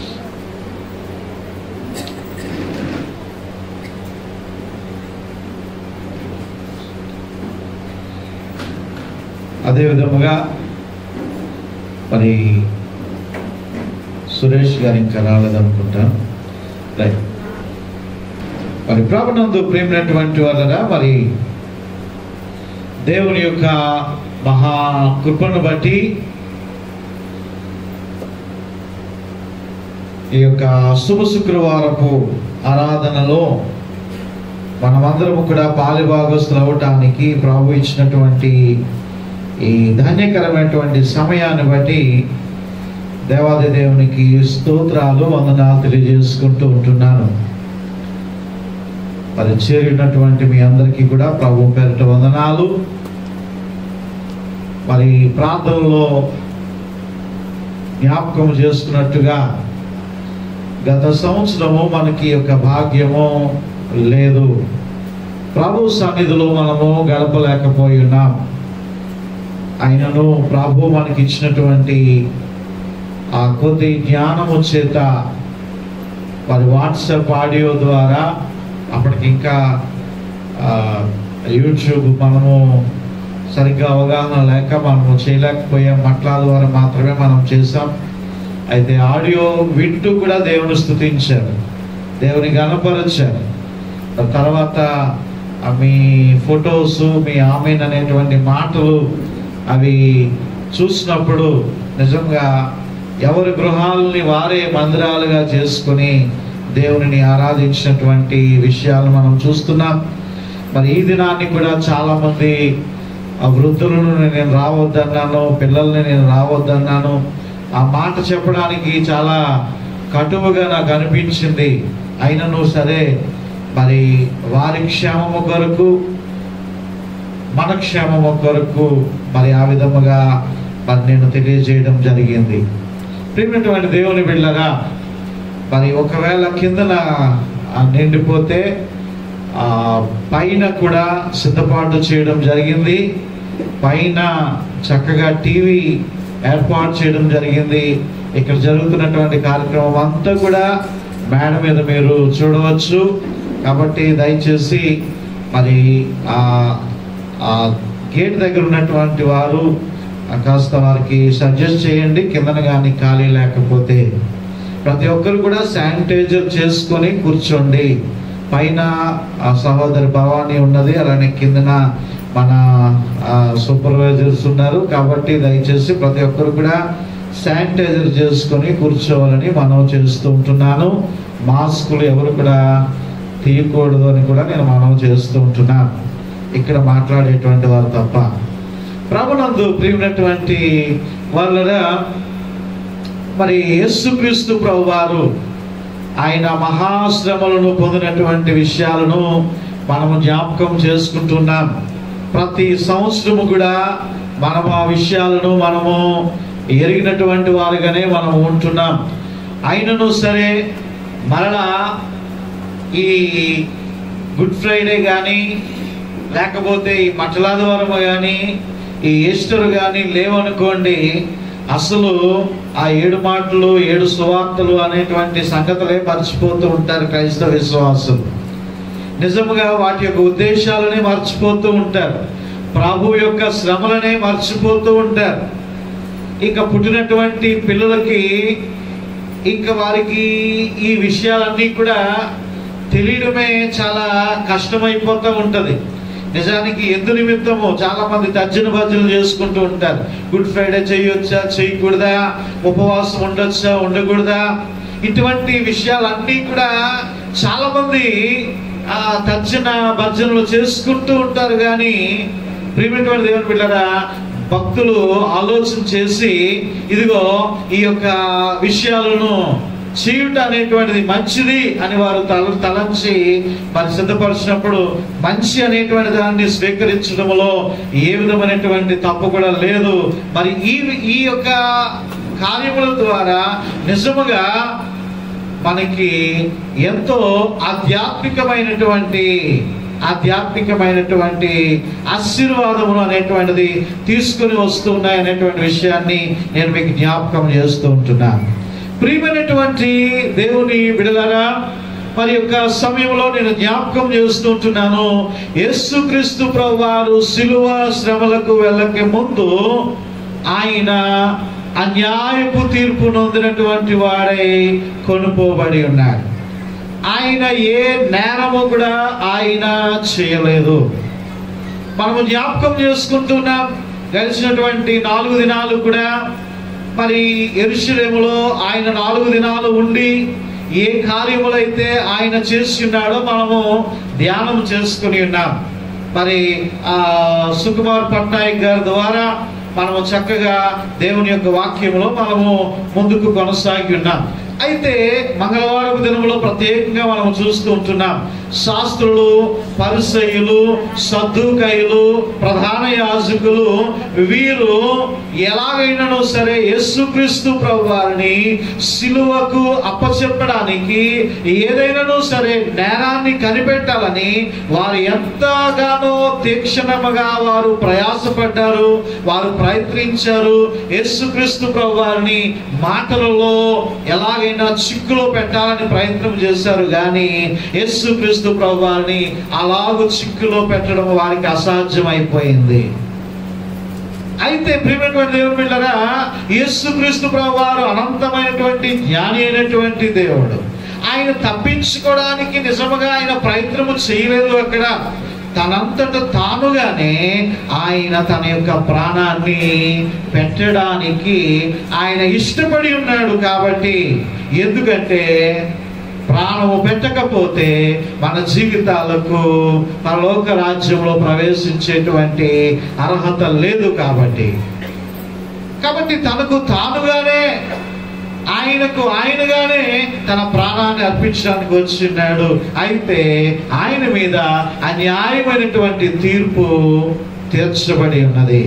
A: అదే విధముగా మరి సురేష్ గారు ఇంకా రాలేదనుకుంటాను రైట్ మరి ప్రభునందు ప్రేమైనటువంటి వాళ్ళరా మరి దేవుని యొక్క మహా కృపను బట్టి ఈ యొక్క శుభ శుక్రవారపు ఆరాధనలో మనమందరము కూడా పాలిభాగస్తులు అవటానికి ప్రభు ఇచ్చినటువంటి ఈ ధన్యకరమైనటువంటి సమయాన్ని బట్టి దేవాది దేవునికి స్తోత్రాలు వందనాలు తెలియజేసుకుంటూ ఉంటున్నాను మరి చేరినటువంటి మీ అందరికీ కూడా ప్రభు పేరిట వందనాలు మరి ప్రాంతంలో జ్ఞాపకం చేసుకున్నట్టుగా గత సంవత్సరము మనకి యొక్క భాగ్యము లేదు ప్రభు సన్నిధిలో మనము గడపలేకపోయి ఉన్నాం అయినను ప్రభు మనకి ఇచ్చినటువంటి ఆ కొద్ది జ్ఞానము చేత మరి వాట్సాప్ ఆడియో ద్వారా అప్పటికి ఇంకా ఆ, యూట్యూబ్ మనము సరిగ్గా అవగాహన లేక మనము చేయలేకపోయాం మట్ల ద్వారా మాత్రమే మనం చేసాం అయితే ఆడియో వింటూ కూడా దేవుని స్థుతించారు దేవుని గణపరిచారు తర్వాత ఆ మీ ఫొటోస్ మీ ఆమెన్ అనేటువంటి మాటలు అవి చూసినప్పుడు నిజంగా ఎవరి గృహాలని వారే మందిరాలుగా చేసుకుని దేవునిని ఆరాధించినటువంటి విషయాలు మనం చూస్తున్నాం మరి ఈ దినాన్ని కూడా చాలా మంది ఆ వృద్ధులను నేను రావద్దన్నాను పిల్లల్ని నేను రావద్దన్నాను ఆ మాట చెప్పడానికి చాలా కటువుగా నాకు అనిపించింది అయినను సరే మరి వారి క్షేమము కొరకు మన క్షేమము కొరకు మరి ఆ విధముగా మరి నేను తెలియజేయడం జరిగింది ప్రియమైనటువంటి దేవుని బిళ్ళగా మరి ఒకవేళ కిందన ఆ నిండిపోతే ఆ పైన కూడా సిద్ధపాటు చేయడం జరిగింది పైన చక్కగా టీవీ ఏర్పాటు చేయడం జరిగింది ఇక్కడ జరుగుతున్నటువంటి కార్యక్రమం అంతా కూడా మేడ మీద మీరు చూడవచ్చు కాబట్టి దయచేసి మరి ఆ ఆ గేట్ దగ్గర ఉన్నటువంటి వారు ఆ కాస్త వారికి సజెస్ట్ చేయండి కిందన కానీ ఖాళీ లేకపోతే ప్రతి ఒక్కరు కూడా శానిటైజర్ చేసుకొని కూర్చోండి పైన ఆ సహోదరి భవానీ ఉన్నది అలానే కిందన మన సూపర్వైజర్స్ ఉన్నారు కాబట్టి దయచేసి ప్రతి ఒక్కరు కూడా శానిటైజర్ చేసుకొని కూర్చోవాలని మనం చేస్తూ ఉంటున్నాను మాస్కులు ఎవరు కూడా తీయకూడదు అని కూడా నేను మనం చేస్తూ ఉంటున్నాను ఇక్కడ మాట్లాడేటువంటి వారు తప్ప ప్రభునందు ప్రియమైనటువంటి వాళ్ళరా మరి యేసుక్రీస్తు ప్రభు వారు ఆయన మహాశ్రమలను పొందినటువంటి విషయాలను మనము జ్ఞాపకం చేసుకుంటున్నాం ప్రతి సంవత్సరము కూడా మనము ఆ విషయాలను మనము ఎరిగినటువంటి వారుగానే మనం ఉంటున్నాం అయినను సరే మరలా ఈ గుడ్ ఫ్రైడే కానీ లేకపోతే ఈ మఠలాదివారం కానీ ఈ ఈస్టర్ కానీ లేవనుకోండి అసలు ఆ ఏడు మాటలు ఏడు సువార్తలు అనేటువంటి సంగతులే మర్చిపోతూ ఉంటారు క్రైస్తవ విశ్వాసులు నిజముగా వాటి యొక్క ఉద్దేశాలని మర్చిపోతూ ఉంటారు ప్రభు యొక్క శ్రమలనే మర్చిపోతూ ఉంటారు ఇంకా పుట్టినటువంటి పిల్లలకి ఇంకా వారికి ఈ విషయాలన్నీ కూడా తెలియడమే చాలా కష్టమైపోతూ ఉంటుంది నిజానికి ఎందు నిమిత్తము చాలా మంది తర్జన భర్జన చేసుకుంటూ ఉంటారు గుడ్ ఫ్రైడే చేయొచ్చా చేయకూడదా ఉపవాసం ఉండొచ్చా ఉండకూడదా ఇటువంటి విషయాలన్నీ కూడా చాలా మంది ఆ తర్జన భర్జనలు చేసుకుంటూ ఉంటారు కానీ ప్రియమైనటువంటి దేవుని బిడ్డరా భక్తులు ఆలోచన చేసి ఇదిగో ఈ యొక్క విషయాలను చేయుట అనేటువంటిది మంచిది అని వారు తల తలంచి మరి సిద్ధపరిచినప్పుడు మంచి అనేటువంటి దాన్ని స్వీకరించడంలో ఏ విధమైనటువంటి తప్పు కూడా లేదు మరి ఈ ఈ యొక్క కార్యముల ద్వారా నిజముగా మనకి ఎంతో ఆధ్యాత్మికమైనటువంటి ఆధ్యాత్మికమైనటువంటి ఆశీర్వాదములు అనేటువంటిది తీసుకుని వస్తున్నాయి అనేటువంటి విషయాన్ని నేను మీకు జ్ఞాపకం చేస్తూ ఉంటున్నాను ప్రియమైనటువంటి దేవుని విడలరా మరి యొక్క సమయంలో నేను జ్ఞాపకం చేస్తుంటున్నాను యేసుక్రీస్తు ప్రభు వారు శిలువ శ్రమలకు వెళ్ళక ముందు ఆయన అన్యాయపు తీర్పు నొందినటువంటి వాడై కొనుపోబడి ఉన్నాడు ఆయన ఏ నేరము కూడా ఆయన చేయలేదు మనము జ్ఞాపకం చేసుకుంటున్నాం గడిచినటువంటి నాలుగు దినాలు కూడా మరి ఎరుషులేములో ఆయన నాలుగు దినాలు ఉండి ఏ కార్యములైతే ఆయన చేసి ఉన్నాడో మనము ధ్యానం చేసుకుని ఉన్నాం మరి ఆ సుకుమార్ పట్నాయక్ గారి ద్వారా మనము చక్కగా దేవుని యొక్క వాక్యంలో మనము ముందుకు కొనసాగి ఉన్నాం అయితే మంగళవారం దినంలో ప్రత్యేకంగా మనం చూస్తూ ఉంటున్నాం శాస్త్రులు పరిసయులు సద్దుకైలు ప్రధాన యాజకులు వీరు ఎలాగైనానో సరే యేసుక్రీస్తు ప్రభు వారిని సిలువకు అప్పచెప్పడానికి ఏదైనానో సరే నేరాన్ని కనిపెట్టాలని వారు ఎంతగానో తీక్షణముగా వారు ప్రయాసపడ్డారు వారు ప్రయత్నించారు యేసుక్రీస్తు ప్రభు వారిని మాటలలో ఎలాగైనా చిక్కులో పెట్టాలని ప్రయత్నం చేశారు కానీ యేసుక్రీస్తు ప్రభు వారిని అలాగూ చిక్కులో పెట్టడం వారికి అసాధ్యం అయిపోయింది అయితే ప్రియమైనటువంటి దేవుని బిడ్డరా యేసుక్రీస్తు ప్రభు వారు అనంతమైనటువంటి జ్ఞాని అయినటువంటి దేవుడు ఆయన తప్పించుకోవడానికి నిజముగా ఆయన ప్రయత్నము చేయలేదు అక్కడ తనంతట తానుగానే ఆయన తన యొక్క ప్రాణాన్ని పెట్టడానికి ఆయన ఇష్టపడి ఉన్నాడు కాబట్టి ఎందుకంటే ప్రాణము పెట్టకపోతే మన జీవితాలకు పరలోక రాజ్యంలో ప్రవేశించేటువంటి అర్హత లేదు కాబట్టి కాబట్టి తనకు తానుగానే ఆయనకు ఆయనగానే తన ప్రాణాన్ని అర్పించడానికి వచ్చిన్నాడు అయితే ఆయన మీద అన్యాయమైనటువంటి తీర్పు తీర్చబడి ఉన్నది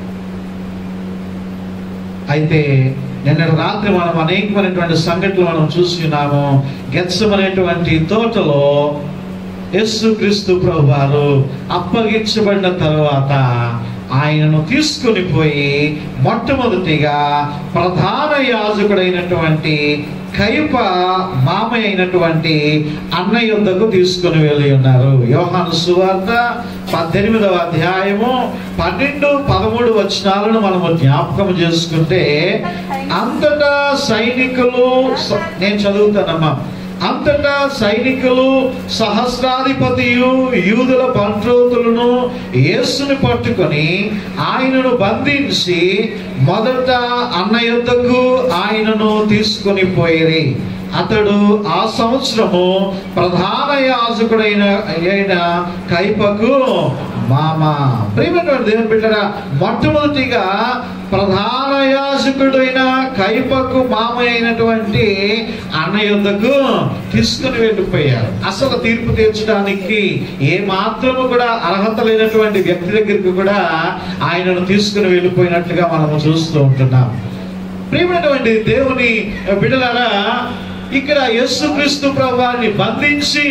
A: అయితే నిన్న రాత్రి మనం అనేకమైనటువంటి సంఘటనలు మనం చూస్తున్నాము గెచ్చమనేటువంటి తోటలో యేసు క్రీస్తు ప్రభు వారు అప్పగించబడిన తరువాత ఆయనను తీసుకొని పోయి మొట్టమొదటిగా ప్రధాన యాజకుడైనటువంటి కైప మామయ్య అయినటువంటి అన్న యుద్ధకు తీసుకొని వెళ్ళి ఉన్నారు యోహాను సువార్త పద్దెనిమిదవ అధ్యాయము పన్నెండు పదమూడు వచనాలను మనము జ్ఞాపకం చేసుకుంటే అంతటా సైనికులు స- నేను చదువుతానమ్మా అంతటా సైనికులు సహస్రాధిపతియు యూదుల బంట్రోతులను యేసుని పట్టుకొని ఆయనను బంధించి మొదట అన్న యుద్ధకు ఆయనను తీసుకొని పోయిరి అతడు ఆ సంవత్సరము ప్రధాన యాజకుడైన అయిన కైపకు మామ ప్రియమైనటువంటి దేవుని బిడ్డరా మొట్టమొదటిగా ప్రధాన యాజకుడైన కైపకు మామ అయినటువంటి అన్న యుద్ధకు తీసుకుని వెళ్ళిపోయారు అసలు తీర్పు తీర్చడానికి ఏ మాత్రము కూడా అర్హత లేనటువంటి వ్యక్తి దగ్గరికి కూడా ఆయనను తీసుకుని వెళ్ళిపోయినట్లుగా మనము చూస్తూ ఉంటున్నాం ప్రియమైనటువంటి దేవుని బిడ్డలారా ఇక్కడ యేసుక్రీస్తు ప్రభువాన్ని బంధించి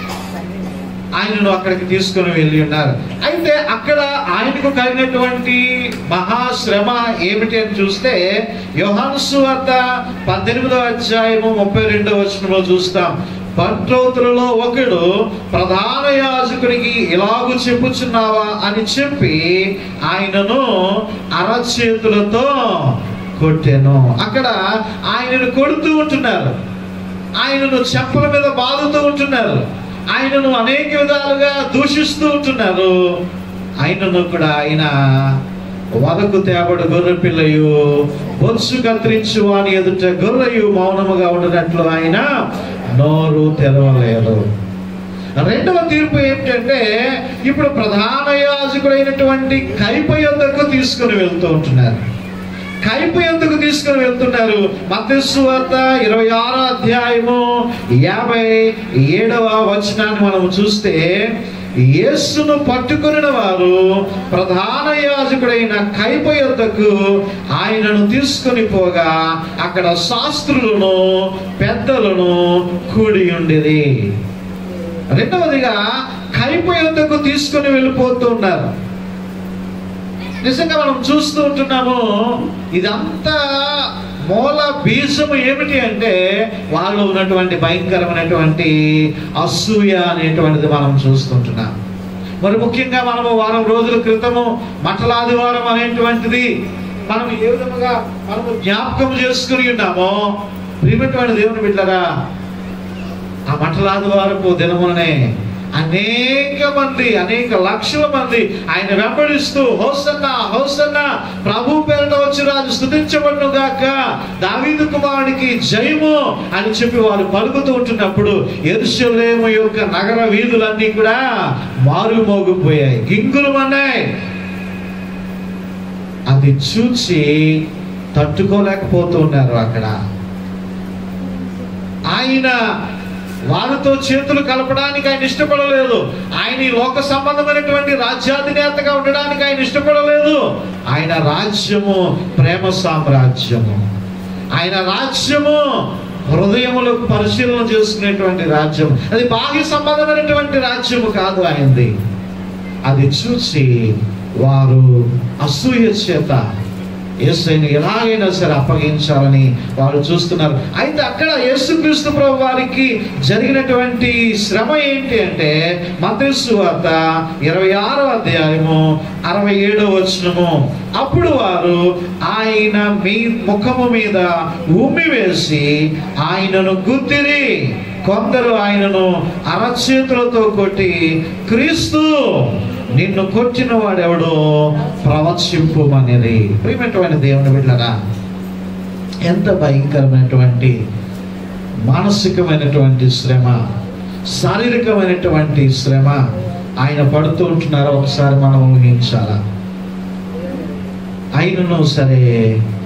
A: ఆయనను అక్కడికి తీసుకొని వెళ్ళి ఉన్నారు అయితే అక్కడ ఆయనకు కలిగినటువంటి మహాశ్రమ ఏమిటి అని చూస్తే యోహాన్సు వద్ద పద్దెనిమిదవ అధ్యాయము ముప్పై రెండవ వచనంలో చూస్తాం బంట్రోతులలో ఒకడు ప్రధాన యాజకునికి ఇలాగు చెప్పుచున్నావా అని చెప్పి ఆయనను అరచేతులతో కొట్టెను అక్కడ ఆయనను కొడుతూ ఉంటున్నారు ఆయనను చెంపల మీద బాదుతూ ఉంటున్నారు ఆయనను అనేక విధాలుగా దూషిస్తూ ఉంటున్నారు ఆయనను కూడా ఆయన వదకు తేబడు గొర్రె పిల్లయు బొత్సు కత్తిరించు వాని ఎదుట గొర్రెయు మౌనముగా ఉండినట్లు ఆయన నోరు తెరవలేదు రెండవ తీర్పు ఏమిటంటే ఇప్పుడు ప్రధాన యాజకుడైనటువంటి కైప యొద్దకు తీసుకుని వెళ్తూ ఉంటున్నారు కైపు ఎందుకు తీసుకుని వెళ్తున్నారు మత్స్సు వార్త ఇరవై ఆరో అధ్యాయము యాభై ఏడవ వచనాన్ని మనం చూస్తే యేసును పట్టుకుని వారు ప్రధాన యాజకుడైన కైప యొద్దకు ఆయనను తీసుకొని పోగా అక్కడ శాస్త్రులను పెద్దలను కూడి ఉండేది రెండవదిగా కైప యొద్దకు తీసుకొని వెళ్ళిపోతూ ఉన్నారు నిజంగా మనం చూస్తూ ఉంటున్నాము ఇదంతా మూల బీజము ఏమిటి అంటే వాళ్ళు ఉన్నటువంటి భయంకరమైనటువంటి అసూయ అనేటువంటిది మనం చూస్తుంటున్నాం మరి ముఖ్యంగా మనము వారం రోజుల క్రితము మఠలాదివారం అనేటువంటిది మనం ఏ విధముగా మనము జ్ఞాపకం చేసుకుని ఉన్నామో ప్రియమైనటువంటి దేవుని బిడ్డరా ఆ మఠలాదివారపు దినముననే అనేక మంది అనేక లక్షల మంది ఆయన వెంబడిస్తూ హోసన్న హోసన్న ప్రభు పేరిట వచ్చి రాజు స్థుతించబడును గాక దావీదు కుమారునికి జయము అని చెప్పి వారు పలుకుతూ ఉంటున్నప్పుడు ఎరుసలేము యొక్క నగర వీధులన్నీ కూడా మారుమోగిపోయాయి గింగులు అన్నాయి అది చూచి తట్టుకోలేకపోతూ ఉన్నారు అక్కడ ఆయన వారితో చేతులు కలపడానికి ఆయన ఇష్టపడలేదు ఆయన ఈ లోక సంబంధమైనటువంటి రాజ్యాధినేతగా ఉండడానికి ఆయన ఇష్టపడలేదు ఆయన రాజ్యము ప్రేమ సామ్రాజ్యము ఆయన రాజ్యము హృదయములకు పరిశీలన చేసుకునేటువంటి రాజ్యం అది బాహ్య సంబంధమైనటువంటి రాజ్యము కాదు ఆయనది అది చూసి వారు అసూయ చేత యేసుని ఎలాగైనా సరే అప్పగించాలని వారు చూస్తున్నారు అయితే అక్కడ యేసుక్రీస్తు ప్రభు వారికి జరిగినటువంటి శ్రమ ఏంటి అంటే మతేసు వార్త ఇరవై ఆరో అధ్యాయము అరవై ఏడో వచనము అప్పుడు వారు ఆయన మీ ముఖము మీద ఉమ్మి వేసి ఆయనను గుద్దిరి కొందరు ఆయనను అరచేతులతో కొట్టి క్రీస్తు నిన్ను కొట్టిన వాడెవడో ప్రవచింపుమనేది ప్రియమైనటువంటి దేవుని బిడ్డగా ఎంత భయంకరమైనటువంటి మానసికమైనటువంటి శ్రమ శారీరకమైనటువంటి శ్రమ ఆయన పడుతూ ఉంటున్నారో ఒకసారి మనం ఊహించాలా అయినను సరే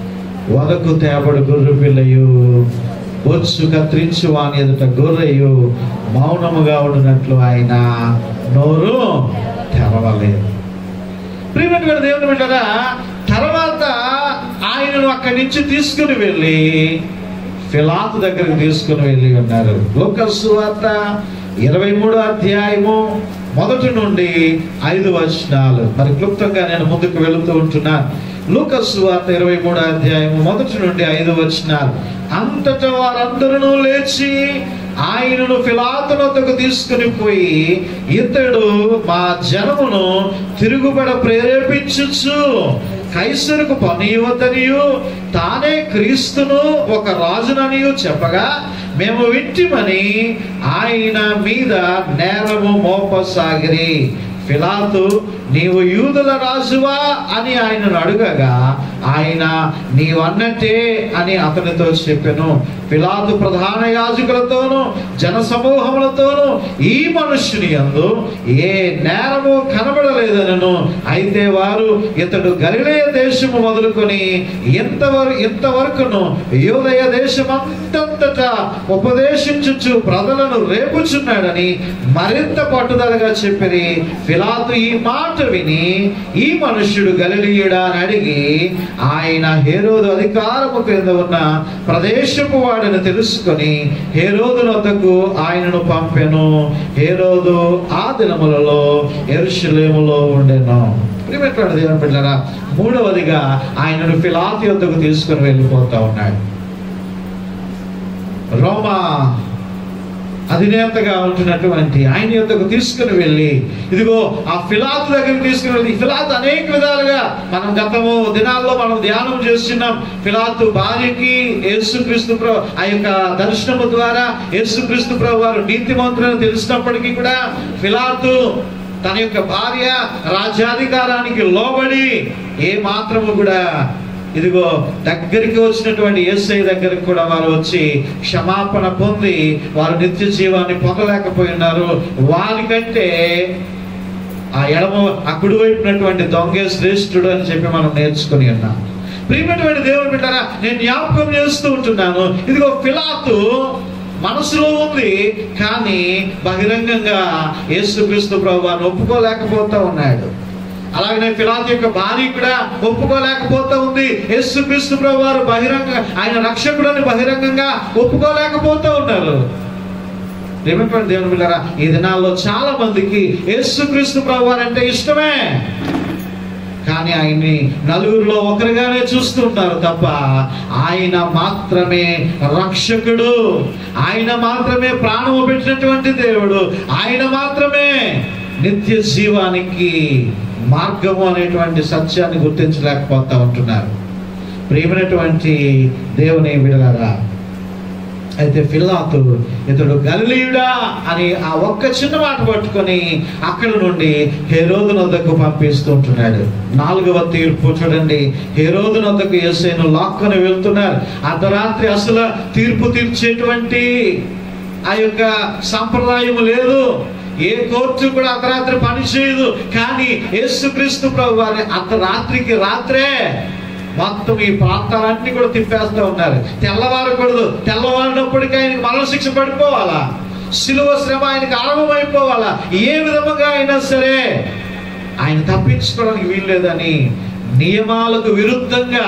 A: వరకు తేబడు గొర్రె పిల్లయు బొచ్చు కత్తిరించి వాని ఎదుట గొర్రెయు మౌనముగా ఉండినట్లు ఆయన నోరు తెరవలేదు ప్రియమైన దేవుని బిడ్డరా తర్వాత ఆయనను అక్కడి నుంచి తీసుకుని వెళ్ళి ఫిలాతు దగ్గరికి తీసుకుని వెళ్ళి ఉన్నారు లోకసు వార్త ఇరవై మూడో అధ్యాయము మొదటి నుండి ఐదు వచనాలు మరి క్లుప్తంగా నేను ముందుకు వెళుతూ ఉంటున్నాను లూకసు వార్త ఇరవై మూడో అధ్యాయము మొదటి నుండి ఐదు వచనాలు అంతటా వారందరూ లేచి ఆయనను ఫిలాతునొద్దకు తీసుకుని పోయి ఇతడు మా జనమును తిరుగుబడ ప్రేరేపించుచు కైసరుకు పని ఇవ్వద్దనియు తానే క్రీస్తును ఒక రాజుననియు చెప్పగా మేము వింటిమని ఆయన మీద నేరము మోపసాగిరి ఫిలాతు నీవు యూదుల రాజువా అని ఆయనను అడుగగా ఆయన నీవన్నట్టే అని అతనితో చెప్పెను ఫిలాతు ప్రధాన యాజకులతోనూ జన సమూహములతోనూ ఈ మనుష్యుని యందు ఏ నేరము కనబడలేదనను అయితే వారు ఇతడు గలిలయ దేశము మొదలుకొని ఇంతవరకు ఇంతవరకును యోదయ దేశమంతంతటా ఉపదేశించుచు ప్రజలను రేపుచున్నాడని మరింత పట్టుదలగా చెప్పిరి ఫిలాతు ఈ మాట విని ఈ మనుష్యుడు గలిలీయుడా అని అడిగి ఆయన హేరోదు అధికారము క్రింద ఉన్న ప్రదేశపు వాడిని తెలుసుకొని హేరోదు వద్దకు ఆయనను పంపెను హేరోదు ఆ దినములలో ఎరుషులేములో ఉండెను ప్రియమైనటువంటి దేవుని బిడ్డలారా మూడవదిగా ఆయనను ఫిలాతి వద్దకు తీసుకొని వెళ్ళిపోతా ఉన్నాడు రోమా అధినేతగా ఉంటున్నటువంటి ఆయన యొద్దకు తీసుకుని వెళ్ళి ఇదిగో ఆ ఫిలాత్ దగ్గరికి తీసుకుని వెళ్ళి ఈ ఫిలాత్ అనేక విధాలుగా మనం గతము దినాల్లో మనం ధ్యానం చేస్తున్నాం ఫిలాత్ భార్యకి యేసుక్రీస్తు ప్రభు ఆ యొక్క దర్శనము ద్వారా యేసుక్రీస్తు ప్రభు వారు నీతిమంతులను తెలిసినప్పటికీ కూడా ఫిలాతు తన యొక్క భార్య రాజ్యాధికారానికి లోబడి ఏ మాత్రము కూడా ఇదిగో దగ్గరికి వచ్చినటువంటి యేసయ్య దగ్గరికి కూడా వారు వచ్చి క్షమాపణ పొంది వారు నిత్య జీవాన్ని పొందలేకపోయి ఉన్నారు వారికంటే ఆ ఎడమ ఆ కుడివైపునటువంటి దొంగే శ్రేష్ఠుడు అని చెప్పి మనం నేర్చుకుని ఉన్నాం ప్రియమైనటువంటి దేవుని బిడ్డరా నేను జ్ఞాపకం చేస్తూ ఉంటున్నాను ఇదిగో ఫిలాతు మనసులో ఉంది కానీ బహిరంగంగా యేసుక్రీస్తు ప్రభు వారిని ఒప్పుకోలేకపోతా ఉన్నాడు అలాగనే ఫిలాత్ యొక్క భార్య కూడా ఒప్పుకోలేకపోతా ఉంది యేసుక్రీస్తు ప్రభు వారు బహిరంగ ఆయన రక్షకుడని బహిరంగంగా ఒప్పుకోలేకపోతా ఉన్నారు ప్రేమటువంటి దేవుని బిడ్డారా ఈ దినాల్లో చాలా మందికి యేసుక్రీస్తు ప్రభు వారు అంటే ఇష్టమే కానీ ఆయన్ని నలుగురిలో ఒకరిగానే చూస్తుంటారు తప్ప ఆయన మాత్రమే రక్షకుడు ఆయన మాత్రమే ప్రాణము పెట్టినటువంటి దేవుడు ఆయన మాత్రమే నిత్య జీవానికి మార్గము అనేటువంటి సత్యాన్ని గుర్తించలేకపోతా ఉంటున్నారు ప్రియమైనటువంటి దేవుని విడలరా అయితే ఫిల్లాతు ఇతడు గల్లీయుడా అని ఆ ఒక్క చిన్న మాట పట్టుకొని అక్కడ నుండి హేరోదు నొద్దకు పంపిస్తూ ఉంటున్నాడు నాలుగవ తీర్పు చూడండి హేరోదు నొద్దకు యేసైను లాక్కొని వెళ్తున్నారు అర్ధరాత్రి అసలు తీర్పు తీర్చేటువంటి ఆ యొక్క సంప్రదాయం లేదు ఏ కోర్టు కూడా అర్ధరాత్రి పని చేయదు కానీ యేసుక్రీస్తు ప్రభు వారి అర్ధరాత్రికి రాత్రే మొత్తం ఈ ప్రాంతాలన్నీ కూడా తిప్పేస్తూ ఉన్నారు తెల్లవారకూడదు తెల్లవారినప్పటికీ ఆయనకి మరణ శిక్ష పడిపోవాలా సిలువ శ్రమ ఆయనకి ఆరంభమైపోవాలా ఏ విధముగా అయినా సరే ఆయన తప్పించుకోవడానికి వీల్లేదని నియమాలకు విరుద్ధంగా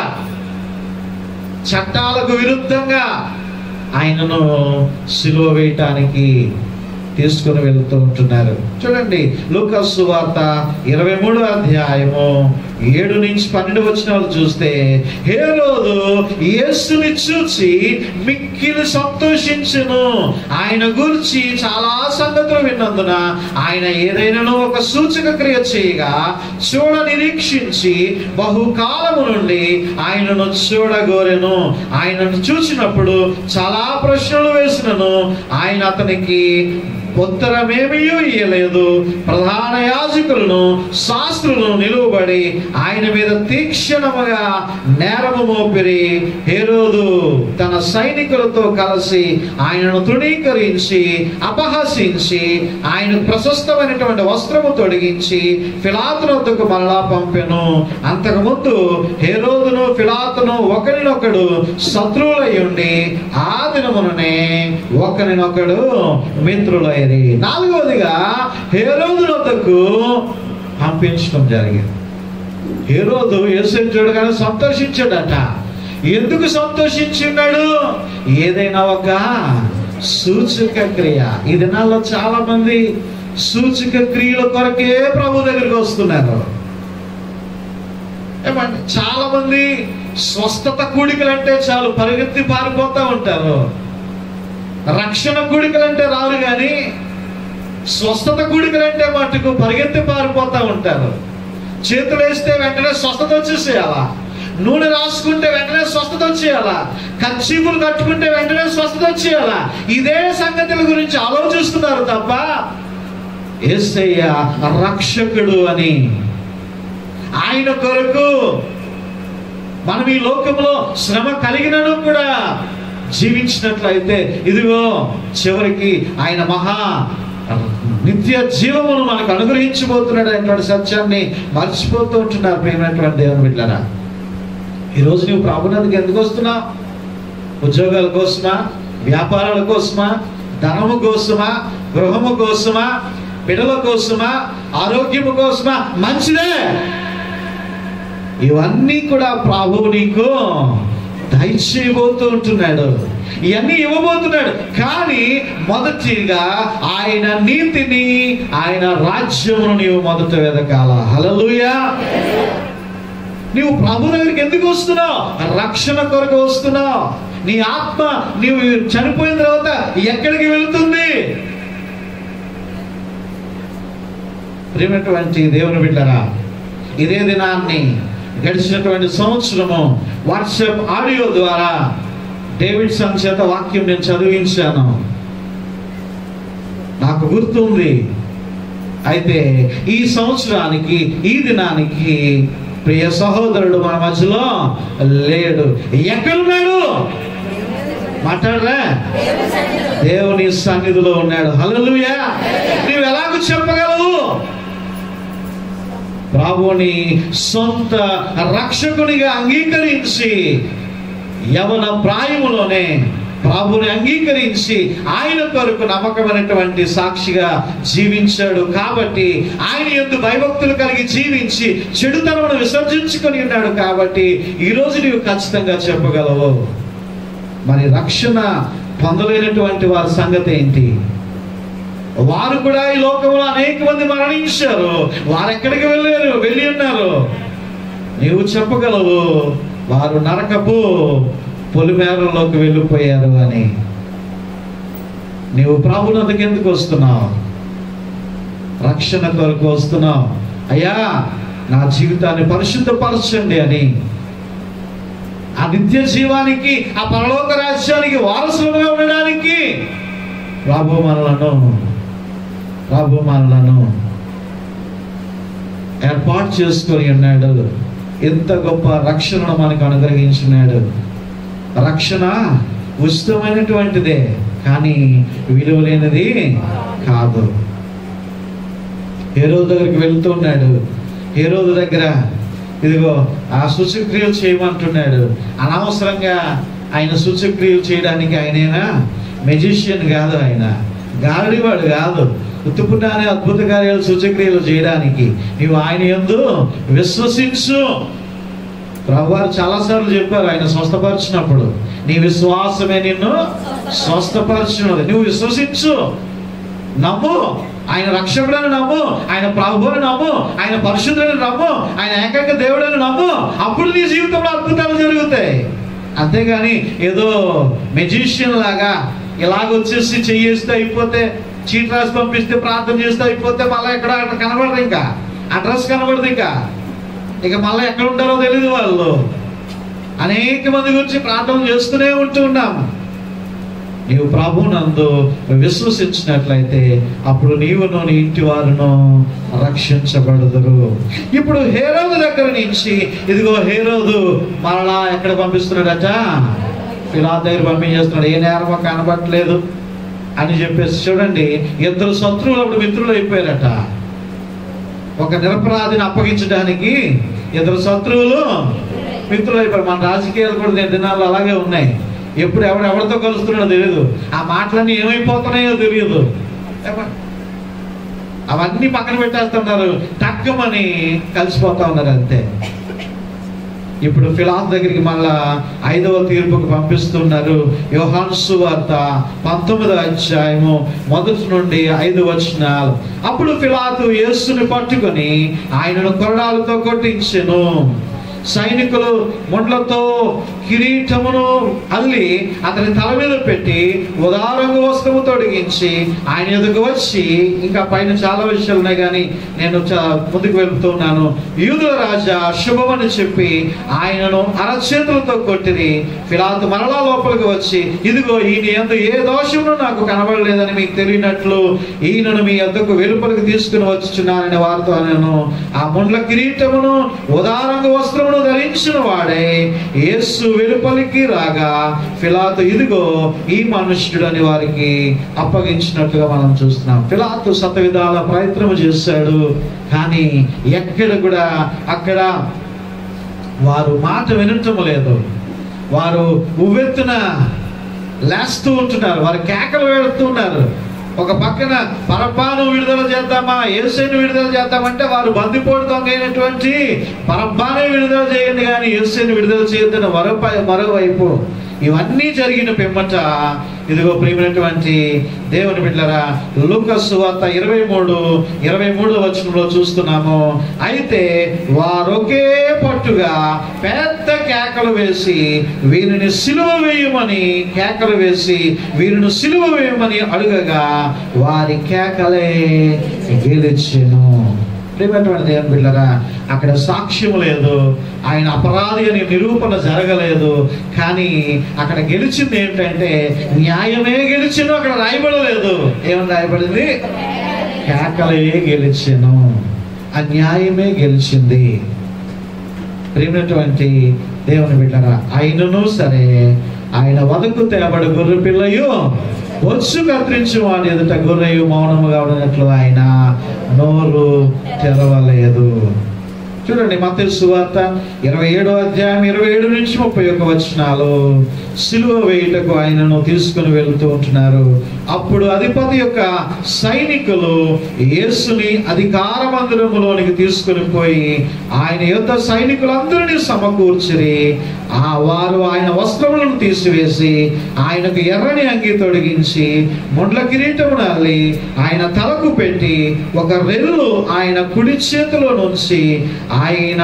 A: చట్టాలకు విరుద్ధంగా ఆయనను సిలువ వేయటానికి తీసుకుని వెళ్తూ ఉంటున్నారు చూడండి లూకస్సు వార్త ఇరవై మూడో అధ్యాయము ఏడు నుంచి పన్నెండు వచ్చిన వాళ్ళు చూస్తే హేరోదు యేసుని చూచి మిక్కిలి సంతోషించును ఆయన గురించి చాలా సంగతులు విన్నందున ఆయన ఏదైనాను ఒక సూచక క్రియ చేయగా చూడ నిరీక్షించి బహుకాలము నుండి ఆయనను చూడగోరెను ఆయనను చూసినప్పుడు చాలా ప్రశ్నలు వేసినను ఆయన అతనికి ఉత్తరమేమీ ఇయ్యలేదు ప్రధాన యాజకులను శాస్త్రులను నిలువబడి ఆయన మీద తీక్షణముగా నేరము మోపిరి హేరోదు తన సైనికులతో కలిసి ఆయనను తృణీకరించి అపహసించి ఆయన ప్రశస్తమైనటువంటి వస్త్రము తొడిగించి ఫిలాతునొద్దకు మరలా పంపెను అంతకుముందు హేరోదును ఫిలాతును ఒకరినొకడు శత్రువులై ఉండి ఆ దినముననే ఒకరినొకడు మిత్రులైరి నాలుగవదిగా హేరోదునొద్దకు పంపించడం జరిగింది హేరోదు యేసుని చూడగానే సంతోషించాడట ఎందుకు సంతోషించున్నాడు ఏదైనా ఒక సూచక క్రియ ఈ దినాల్లో చాలా మంది సూచక క్రియల కొరకే ప్రభు దగ్గరికి వస్తున్నారు ఏమండి చాలా మంది స్వస్థత కూడికలు అంటే చాలు పరిగెత్తి పారిపోతూ ఉంటారు రక్షణ కూడికలు అంటే రారు కానీ స్వస్థత కూడికలు అంటే మటుకు పరిగెత్తి పారిపోతూ ఉంటారు చేతులు వేస్తే వెంటనే స్వస్థత వచ్చేసేయాలా నూనె రాసుకుంటే వెంటనే స్వస్థత వచ్చేయాలా కచ్చీపులు కట్టుకుంటే వెంటనే స్వస్థత వచ్చేయాలా ఇదే సంగతుల గురించి ఆలోచిస్తున్నారు తప్ప ఏసయ్య రక్షకుడు అని ఆయన కొరకు మనం ఈ లోకంలో శ్రమ కలిగినను కూడా జీవించినట్లయితే ఇదిగో చివరికి ఆయన మహా నిత్య జీవమును మనకు అనుగ్రహించబోతున్నాడు అనేటువంటి సత్యాన్ని మర్చిపోతూ ఉంటున్నారు ప్రేమైనటువంటి దేవుని బిడ్డరా ఈరోజు నువ్వు ప్రభునందుకు ఎందుకు వస్తున్నావు ఉద్యోగాల కోసమా వ్యాపారాల కోసమా ధనము కోసమా గృహము కోసమా బిడల కోసమా ఆరోగ్యము కోసమా మంచిదే ఇవన్నీ కూడా ప్రభువు నీకు దయచేయబోతూ ఉంటున్నాడు ఇవన్నీ ఇవ్వబోతున్నాడు కానీ మొదటిగా ఆయన నీతిని ఆయన రాజ్యమును నీవు మొదట వెదకాల హలలుయా నీవు ప్రభు దగ్గరికి ఎందుకు వస్తున్నావు రక్షణ కొరకు వస్తున్నావు నీ ఆత్మ నీవు చనిపోయిన తర్వాత ఎక్కడికి వెళుతుంది ప్రేమటువంటి దేవుని బిడ్డరా ఇదే దినాన్ని గడిచినటువంటి సంవత్సరము వాట్సాప్ ఆడియో ద్వారా డేవిడ్ సన్ చేత వాక్యం నేను చదివించాను నాకు గుర్తుంది అయితే ఈ సంవత్సరానికి ఈ దినానికి ప్రియ సహోదరుడు మన మధ్యలో లేడు ఎక్కడున్నాడు మాట్లాడరా దేవుని సన్నిధిలో ఉన్నాడు హల్లెలూయా నీవు ఎలాగ చెప్పగలవు ప్రభుని సొంత రక్షకునిగా అంగీకరించి యవన ప్రాయములోనే ప్రభుని అంగీకరించి ఆయన కొరకు నమ్మకమైనటువంటి సాక్షిగా జీవించాడు కాబట్టి ఆయన ఎందు భయభక్తులు కలిగి జీవించి చెడుతనమును విసర్జించుకొని ఉన్నాడు కాబట్టి ఈరోజు నీవు ఖచ్చితంగా చెప్పగలవు మరి రక్షణ పొందలేనటువంటి వారి సంగతి ఏంటి వారు కూడా ఈ లోకంలో అనేక మంది మరణించారు వారు ఎక్కడికి వెళ్ళారు వెళ్ళి ఉన్నారు నీవు చెప్పగలవు వారు నరకపు పొలిమేరలోకి వెళ్ళిపోయారు అని నీవు ప్రభునందుకు ఎందుకు వస్తున్నావు రక్షణ కొరకు వస్తున్నావు అయ్యా నా జీవితాన్ని పరిశుద్ధపరచండి అని ఆ నిత్య జీవానికి ఆ పరలోక రాజ్యానికి వారసులుగా ఉండడానికి ప్రభు మనలను ప్రభు మనలను ఏర్పాటు చేసుకొని ఉన్నాడు ఎంత గొప్ప రక్షణను మనకు అనుగ్రహించినాడు రక్షణ ఉచితమైనటువంటిదే కానీ విలువ లేనిది కాదు హేరోదు దగ్గరికి వెళ్తున్నాడు హేరోదు దగ్గర ఇదిగో ఆ సూచక్రియలు చేయమంటున్నాడు అనవసరంగా ఆయన సూచక్రియలు చేయడానికి ఆయనేనా మెజిషియన్ కాదు ఆయన గారడివాడు కాదు ఉత్తుపుటానే అద్భుత కార్యాలు సూచక్రియలు చేయడానికి నీవు ఆయన ఎందు విశ్వసించు ప్రభువారు చాలాసార్లు చెప్పారు ఆయన స్వస్థపరిచినప్పుడు నీ విశ్వాసమే నిన్ను స్వస్థపరిచినది నువ్వు విశ్వసించు నమ్ము ఆయన రక్షకుడని నమ్ము ఆయన ప్రభువుని నమ్ము ఆయన పరిశుద్ధుని నమ్ము ఆయన ఏకైక దేవుడని నమ్ము అప్పుడు నీ జీవితంలో అద్భుతాలు జరుగుతాయి అంతేగాని ఏదో మెజిషియన్ లాగా ఇలాగొచ్చేసి చెయ్యేస్తే అయిపోతే చీట్ రాసి పంపిస్తే ప్రార్థన చేస్తే అయిపోతే మళ్ళీ ఎక్కడ అక్కడ కనబడదు ఇంకా అడ్రస్ కనబడదు ఇంకా ఇక మళ్ళీ ఎక్కడ ఉంటారో తెలియదు వాళ్ళు అనేక మంది గురించి ప్రార్థన చేస్తూనే ఉంటూ ఉన్నాం నీవు ప్రభునందు విశ్వసించినట్లయితే అప్పుడు నీవును నీ ఇంటి వారును రక్షించబడదురు ఇప్పుడు హేరోదు దగ్గర నుంచి ఇదిగో హేరోదు మరలా ఎక్కడ పంపిస్తున్నాడట ఇలా దగ్గర పంపించేస్తున్నాడు ఏ నేరమో కనబట్టలేదు అని చెప్పేసి చూడండి ఇద్దరు శత్రువులు అప్పుడు మిత్రులు అయిపోయారట ఒక నిరపరాధిని అప్పగించడానికి ఇద్దరు శత్రువులు మిత్రులు అయిపోయారు మన రాజకీయాలు కూడా నేను దినాల్లో అలాగే ఉన్నాయి ఎప్పుడు ఎవడు ఎవరితో కలుస్తున్నాడో తెలియదు ఆ మాటలన్నీ ఏమైపోతున్నాయో తెలియదు ఏమ- అవన్నీ పక్కన పెట్టేస్తున్నారు టక్కమని కలిసిపోతా ఉన్నారు అంతే ఇప్పుడు ఫిలాత్ దగ్గరికి మళ్ళా ఐదవ తీర్పుకు పంపిస్తున్నారు యోహాన్సు వార్త పంతొమ్మిదో అధ్యాయము మొదటి నుండి ఐదు వచనాలు అప్పుడు ఫిలాతు యేసుని పట్టుకొని ఆయనను కొరడాలతో కొట్టించెను సైనికులు ముండ్లతో కిరీటమును అల్లి అతని తల మీద పెట్టి ఉదారంగు వస్త్రము తొడిగించి ఆయన ఎదుగు వచ్చి ఇంకా పైన చాలా విషయాలు ఉన్నాయి కానీ నేను చా- ముందుకు వెళ్తున్నాను యూదుల రాజా శుభమని చెప్పి ఆయనను అరచేతులతో కొట్టిరి ఫిలాతు మరలా లోపలికి వచ్చి ఇదిగో ఈయన ఎందు ఏ దోషమును నాకు కనబడలేదని మీకు తెలియనట్లు ఈయనను మీ యొద్దకు వెలుపలికి తీసుకుని వచ్చుచున్నానని వారితో నేను ఆ ముండ్ల కిరీటమును ఉదారంగ వస్త్రమును ధరించిన వాడే యేసు వెలుపలికి రాగా ఫిలాతు ఇదిగో ఈ మనుష్యుడు అని వారికి అప్పగించినట్టుగా మనం చూస్తున్నాం ఫిలాతు శత విధాల ప్రయత్నం చేశాడు కానీ ఎక్కడ కూడా అక్కడ వారు మాట వినటం లేదు వారు ఉవ్వెత్తున లేస్తూ ఉంటున్నారు వారు కేకలు వేడుతున్నారు ఒక పక్కన పరబ్బాను విడుదల చేద్దామా ఏసైను విడుదల చేద్దామంటే వారు బందిపోటు దొంగైనటువంటి పరబ్బానే విడుదల చేయండి కానీ ఏసైను విడుదల చేయొద్దని మరో పై- మరోవైపు ఇవన్నీ జరిగిన పిమ్మట ఇదిగో ప్రియమైనటువంటి దేవుని బిడ్డరా లూకస్ వార్త ఇరవై మూడు ఇరవై మూడు వచనంలో చూస్తున్నాము అయితే వారొకే పట్టుగా పెద్ద కేకలు వేసి వీరిని సిలువ వేయమని కేకలు వేసి వీరిని సిలువ వేయమని అడుగగా వారి కేకలే గెలిచెను ప్రియమైనటువంటి దేవుని బిడ్డరా అక్కడ సాక్ష్యం లేదు ఆయన అపరాధి అని నిరూపణ జరగలేదు కానీ అక్కడ గెలిచింది ఏంటంటే న్యాయమే గెలిచిను అక్కడ రాయబడలేదు ఏమని రాయబడింది కేకలే గెలిచెను ఆ న్యాయమే గెలిచింది ప్రేమైనటువంటి దేవుని బిడ్డరా ఆయనను సరే ఆయన వదకు తేబడి గొర్రె పిల్లయు బొచ్చు కత్తిరించి వాడి ఎదుట గొర్రెయు మౌనముగా ఉన్నట్లు ఆయన నోరు తెరవలేదు చూడండి మత సువార్త ఇరవై ఏడో అధ్యాయం ఇరవై ఏడు నుంచి ముప్పై ఒక్క వచనాలు సిలువ వేయుటకు ఆయనను తీసుకుని వెళ్తూ ఉంటున్నారు అప్పుడు అధిపతి యొక్క సైనికులు యేసుని అధికార మందిరములోనికి తీసుకుని పోయి ఆయన యొక్క సైనికులందరినీ సమకూర్చిరి ఆ వారు ఆయన వస్త్రములను తీసివేసి ఆయనకు ఎర్రని అంగి తొడిగించి ముండ్ల కిరీటమును అల్లి ఆయన తలకు పెట్టి ఒక రెల్లు ఆయన కుడి చేతిలో నుంచి ఆయన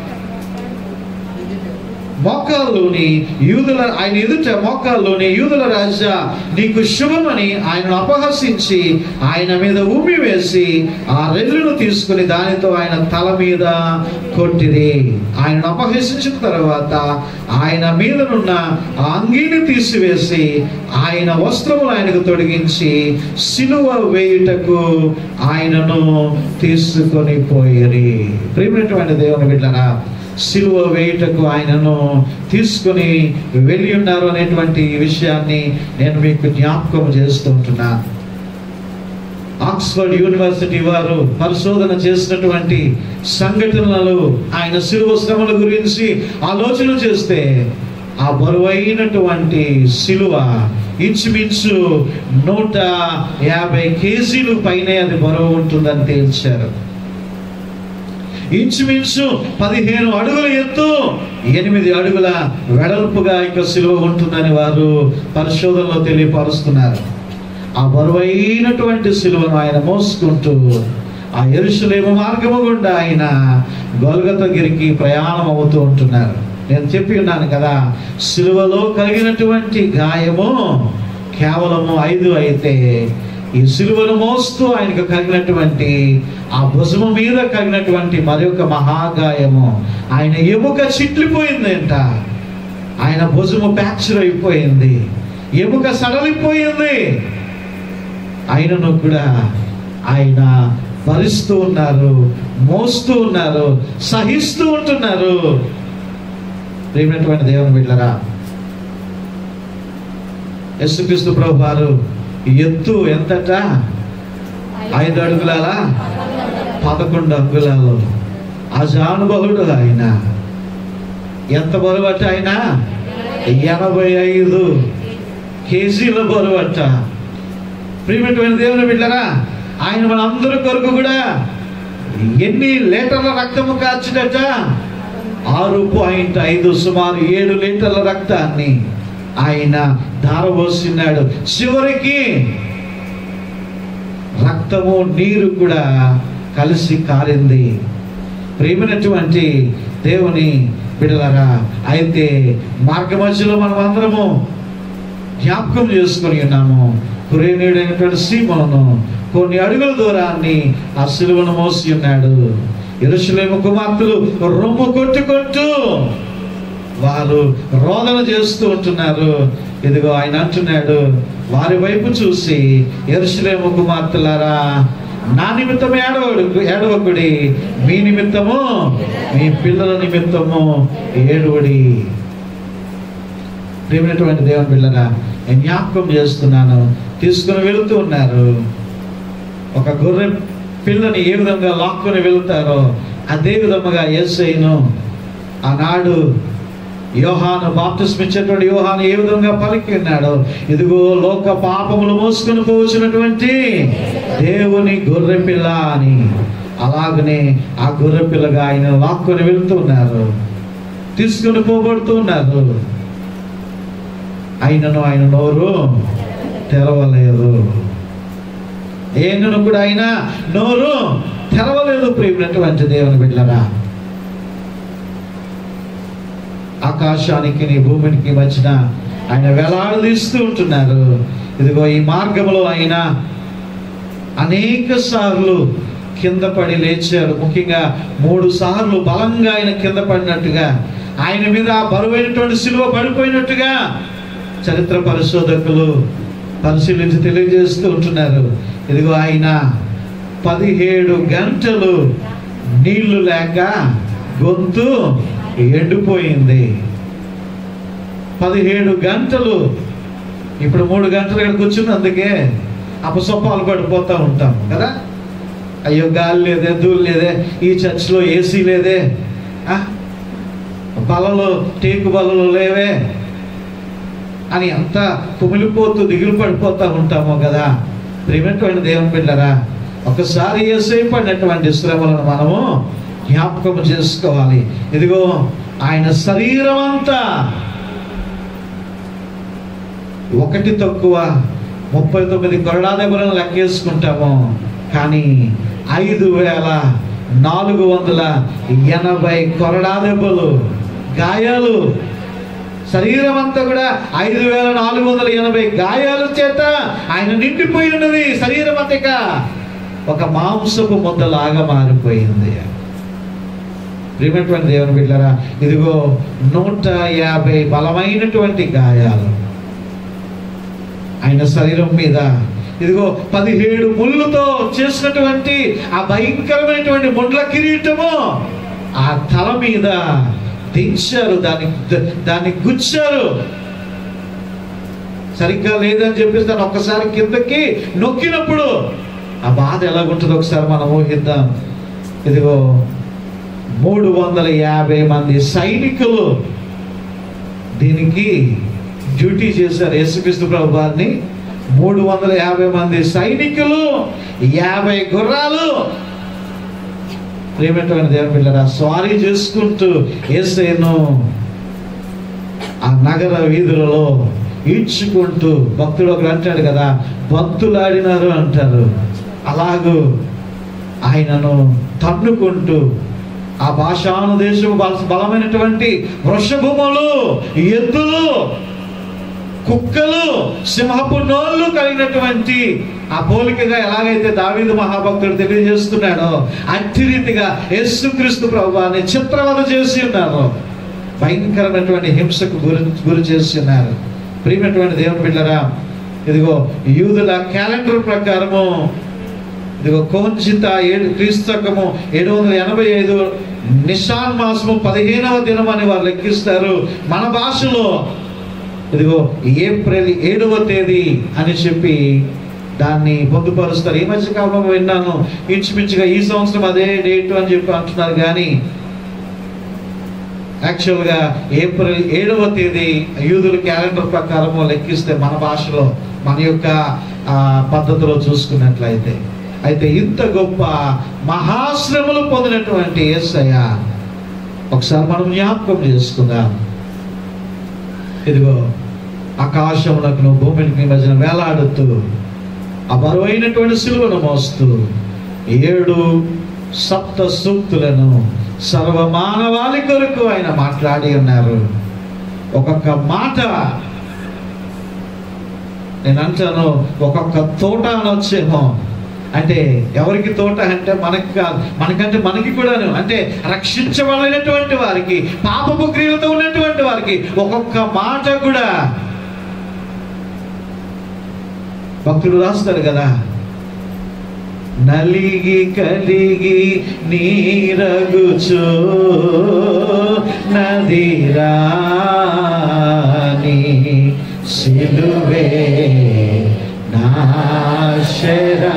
A: మోకాల్లోని యూదుల ఆయన ఎదుట మోకాల్లోని యూదుల రాజా నీకు శుభమని ఆయనను అపహసించి ఆయన మీద ఉమ్మి వేసి ఆ రెల్లును తీసుకుని దానితో ఆయన తల మీద కొట్టిరి ఆయనను అపహసించిన తర్వాత ఆయన మీదనున్న ఆ అంగీని తీసివేసి ఆయన వస్త్రములు ఆయనకు తొడిగించి సిలువ వేయుటకు ఆయనను తీసుకొని పోయిరి ప్రియమైనటువంటి దేవుని బిడ్డరా సిలువ వేయుటకు ఆయనను తీసుకొని వెళ్ళి ఉన్నారు అనేటువంటి విషయాన్ని నేను మీకు జ్ఞాపకం చేస్తూ ఉంటున్నాను ఆక్స్ఫర్డ్ యూనివర్సిటీ వారు పరిశోధన చేసినటువంటి సంఘటనలు ఆయన శిలువ శ్రమల గురించి ఆలోచన చేస్తే ఆ బరువైనటువంటి శిలువ ఇంచుమించు నూట యాభై కేజీలు పైనే అది బరువు ఉంటుందని తేల్చారు ఇంచుమించు పదిహేను అడుగుల ఎత్తు ఎనిమిది అడుగుల వెడల్పుగా ఇక సిలువ ఉంటుందని వారు పరిశోధనలో తెలియపరుస్తున్నారు ఆ బరువైనటువంటి సిలువను ఆయన మోసుకుంటూ ఆ ఎరుసలేము మార్గము గుండా ఆయన గొల్గతగిరికి ప్రయాణం అవుతూ ఉంటున్నారు నేను చెప్పి ఉన్నాను కదా సిలువలో కలిగినటువంటి గాయము కేవలము ఐదు అయితే ఈ సిలువను మోస్తూ ఆయనకు కలిగినటువంటి ఆ భుజము మీద కలిగినటువంటి మరొక మహాగాయము ఆయన ఎముక చిట్లిపోయిందంట ఆయన భుజము ప్యాక్చర్ అయిపోయింది ఎముక సడలిపోయింది ఆయనను కూడా ఆయన భరిస్తూ ఉన్నారు మోస్తూ ఉన్నారు సహిస్తూ ఉంటున్నారు ప్రేమైనటువంటి దేవుని బిడ్డరా యేసుక్రీస్తు ప్రభు వారు ఎత్తు ఎంతట ఐదు అడుగులాల పదకొండు అంగుళాలు అజానుభవుడు ఆయన ఎంత బరువట ఆయన ఎనభై ఐదు కేజీల బరువట ప్రియమైనటువంటి దేవుని బిడ్డరా ఆయన మనందరి కొరకు కూడా ఎన్ని లీటర్ల రక్తము కార్చినట ఆరు పాయింట్ ఐదు సుమారు ఏడు లీటర్ల రక్తాన్ని ఆయన ధారపోసినాడు చివరికి రక్తము నీరు కూడా కలిసి కారింది ప్రేమైనటువంటి దేవుని బిడలరా అయితే మార్గ మధ్యలో మనం అందరము జ్ఞాపకం చేసుకొని ఉన్నాము కురేనీయుడైనటువంటి సీమోను కొన్ని అడుగుల దూరాన్ని ఆ సిలువను మోసి ఉన్నాడు ఎరుసలేము కుమార్తెలు రొమ్ము కొట్టుకుంటూ వారు రోదన చేస్తూ ఉంటున్నారు ఇదిగో ఆయన అంటున్నాడు వారి వైపు చూసి ఎరుసలేము కుమార్తెలారా నా నిమిత్తం ఏడవడు ఏడవకుడి మీ నిమిత్తము మీ పిల్లల నిమిత్తము ఏడువడి ప్రేమైనటువంటి దేవుని పిల్లరా నేను జ్ఞాపకం చేస్తున్నాను తీసుకుని వెళుతూ ఉన్నారు ఒక గొర్రె పిల్లని ఏ విధంగా లాక్కొని వెళ్తారో అదే విధముగా యేసయ్యను ఆనాడు యోహాను బాప్తిస్మ ఇచ్చేటువంటి యోహాను ఏ విధంగా పలికి ఉన్నాడో ఇదిగో లోక పాపములు మోసుకొని పోవచ్చినటువంటి దేవుని గొర్రె పిల్ల అని అలాగనే ఆ గొర్రె పిల్లగా ఆయన లాక్కొని వెళ్తున్నారు తీసుకొని పోబడుతూ ఉన్నారు ఆయనను ఆయన నోరు తెరవలేదు ఏనును కూడా ఆయన నోరు తెరవలేదు ప్రేమినటువంటి దేవుని బిడ్డలరా ఆకాశానికి నీ భూమికి మధ్యన ఆయన వేలాడదీస్తూ ఉంటున్నారు ఇదిగో ఈ మార్గంలో ఆయన అనేక సార్లు కింద పడి లేచారు ముఖ్యంగా మూడు సార్లు బలంగా ఆయన కింద పడినట్టుగా ఆయన మీద ఆ బరువైనటువంటి సిలువ పడిపోయినట్టుగా చరిత్ర పరిశోధకులు పరిశీలించి తెలియజేస్తూ ఉంటున్నారు ఇదిగో ఆయన పదిహేడు గంటలు నీళ్లు లేక గొంతు ఎండిపోయింది పదిహేడు గంటలు ఇప్పుడు మూడు గంటలు ఇక్కడ కూర్చుని అందుకే అపసొప్పాలు పడిపోతూ ఉంటాం కదా అయ్యో గాలి లేదే దూలు లేదే ఈ చర్చిలో ఏసీ లేదే ఆ? బలలు టేకు బలలు లేవే అని అంత కుమిలిపోతూ దిగులు పడిపోతూ ఉంటాము కదా ప్రేమటువంటి దేవుని బిడ్డరా ఒకసారి ఏసై పడినటువంటి శ్రమలను మనము జ్ఞాపకం చేసుకోవాలి ఇదిగో ఆయన శరీరం అంతా ఒకటి తక్కువ ముప్పై తొమ్మిది కొరడా దెబ్బలను లెక్కేసుకుంటాము కానీ ఐదు వేల నాలుగు వందల ఎనభై కొరడా దెబ్బలు గాయాలు శరీరం అంతా కూడా ఐదు వేల నాలుగు వందల ఎనభై గాయాల చేత ఆయన నిండిపోయి ఉన్నది శరీరం అంతక ఒక మాంసపు ముద్దలాగా మారిపోయింది ప్రియమైనటువంటి దేవుని బిడ్డరా ఇదిగో నూట యాభై బలమైనటువంటి గాయాలు ఆయన శరీరం మీద ఇదిగో పదిహేడు ముళ్ళుతో చేసినటువంటి ఆ భయంకరమైనటువంటి ముండ్ల కిరీటము ఆ తల మీద దించారు దాన్ని దాన్ని గుచ్చారు సరిగ్గా లేదని చెప్పేసి దాన్ని ఒక్కసారి కిందకి నొక్కినప్పుడు ఆ బాధ ఎలాగుంటుందో ఒకసారి మనం ఊహిద్దాం ఇదిగో మూడు వందల యాభై మంది సైనికులు దీనికి డ్యూటీ చేశారు యేసుక్రీస్తు ప్రభు వారిని మూడు వందల యాభై మంది సైనికులు యాభై గుర్రాలు ప్రేమటువంటి దేవుని పిల్లరా స్వారీ చేసుకుంటూ ఏసైను ఆ నగర వీధులలో ఈడ్చుకుంటూ భక్తుడు ఒకడు అంటాడు కదా భక్తులాడినారు అంటారు అలాగూ ఆయనను తన్నుకుంటూ ఆ భాషాను దేశము బల- బలమైనటువంటి వృషభములు ఎద్దులు కుక్కలు సింహపు నోళ్ళు కలిగినటువంటి ఆ పోలికగా ఎలాగైతే దావీదు మహాభక్తుడు తెలియజేస్తున్నాడో అట్టి రీతిగా యేసుక్రీస్తు ప్రభువాన్ని చిత్రవద చేసి ఉన్నారు భయంకరమైనటువంటి హింసకు గురి గురి చేసి ఉన్నారు ప్రియమైనటువంటి దేవుని బిడ్డరా ఇదిగో యూదుల క్యాలెండర్ ప్రకారము ఇదిగో కోంచిత ఏడు క్రీస్తకము ఏడు వందల ఎనభై ఐదు నిషాన్ మాసము పదిహేనవ దినం అని వారు లెక్కిస్తారు మన భాషలో ఇదిగో ఏప్రిల్ ఏడవ తేదీ అని చెప్పి దాన్ని పొందుపరుస్తారు ఈ మధ్య కాలంలో విన్నాను ఇంచుమించుగా ఈ సంవత్సరం అదే డేట్ అని చెప్పి అంటున్నారు కానీ యాక్చువల్గా ఏప్రిల్ ఏడవ తేదీ యూదుల క్యాలెండర్ ప్రకారము లెక్కిస్తే మన భాషలో మన యొక్క ఆ, పద్ధతిలో చూసుకున్నట్లయితే అయితే ఇంత గొప్ప మహాశ్రమలు పొందినటువంటి యేసయ్య ఒకసారి మనం జ్ఞాపకం చేసుకుందాం ఇదిగో ఆకాశములకు భూమికి మధ్యన వేలాడుతూ ఆ బరువైనటువంటి సిలువను మోస్తూ ఏడు సప్త సూక్తులను సర్వ మానవాళి కొరకు ఆయన మాట్లాడి ఉన్నారు ఒక్కొక్క మాట నేను అంటాను ఒక్కొక్క తోట అనొచ్చేమో అంటే ఎవరికి తోట అంటే మనకి కాదు మనకంటే మనకి కూడాను అంటే రక్షించబడినటువంటి వారికి పాపపు క్రియలతో ఉన్నటువంటి వారికి ఒక్కొక్క మాట కూడా భక్తుడు రాస్తాడు కదా నలిగి కలిగి నీరగుచో నదిరాని సిలువే నాశరా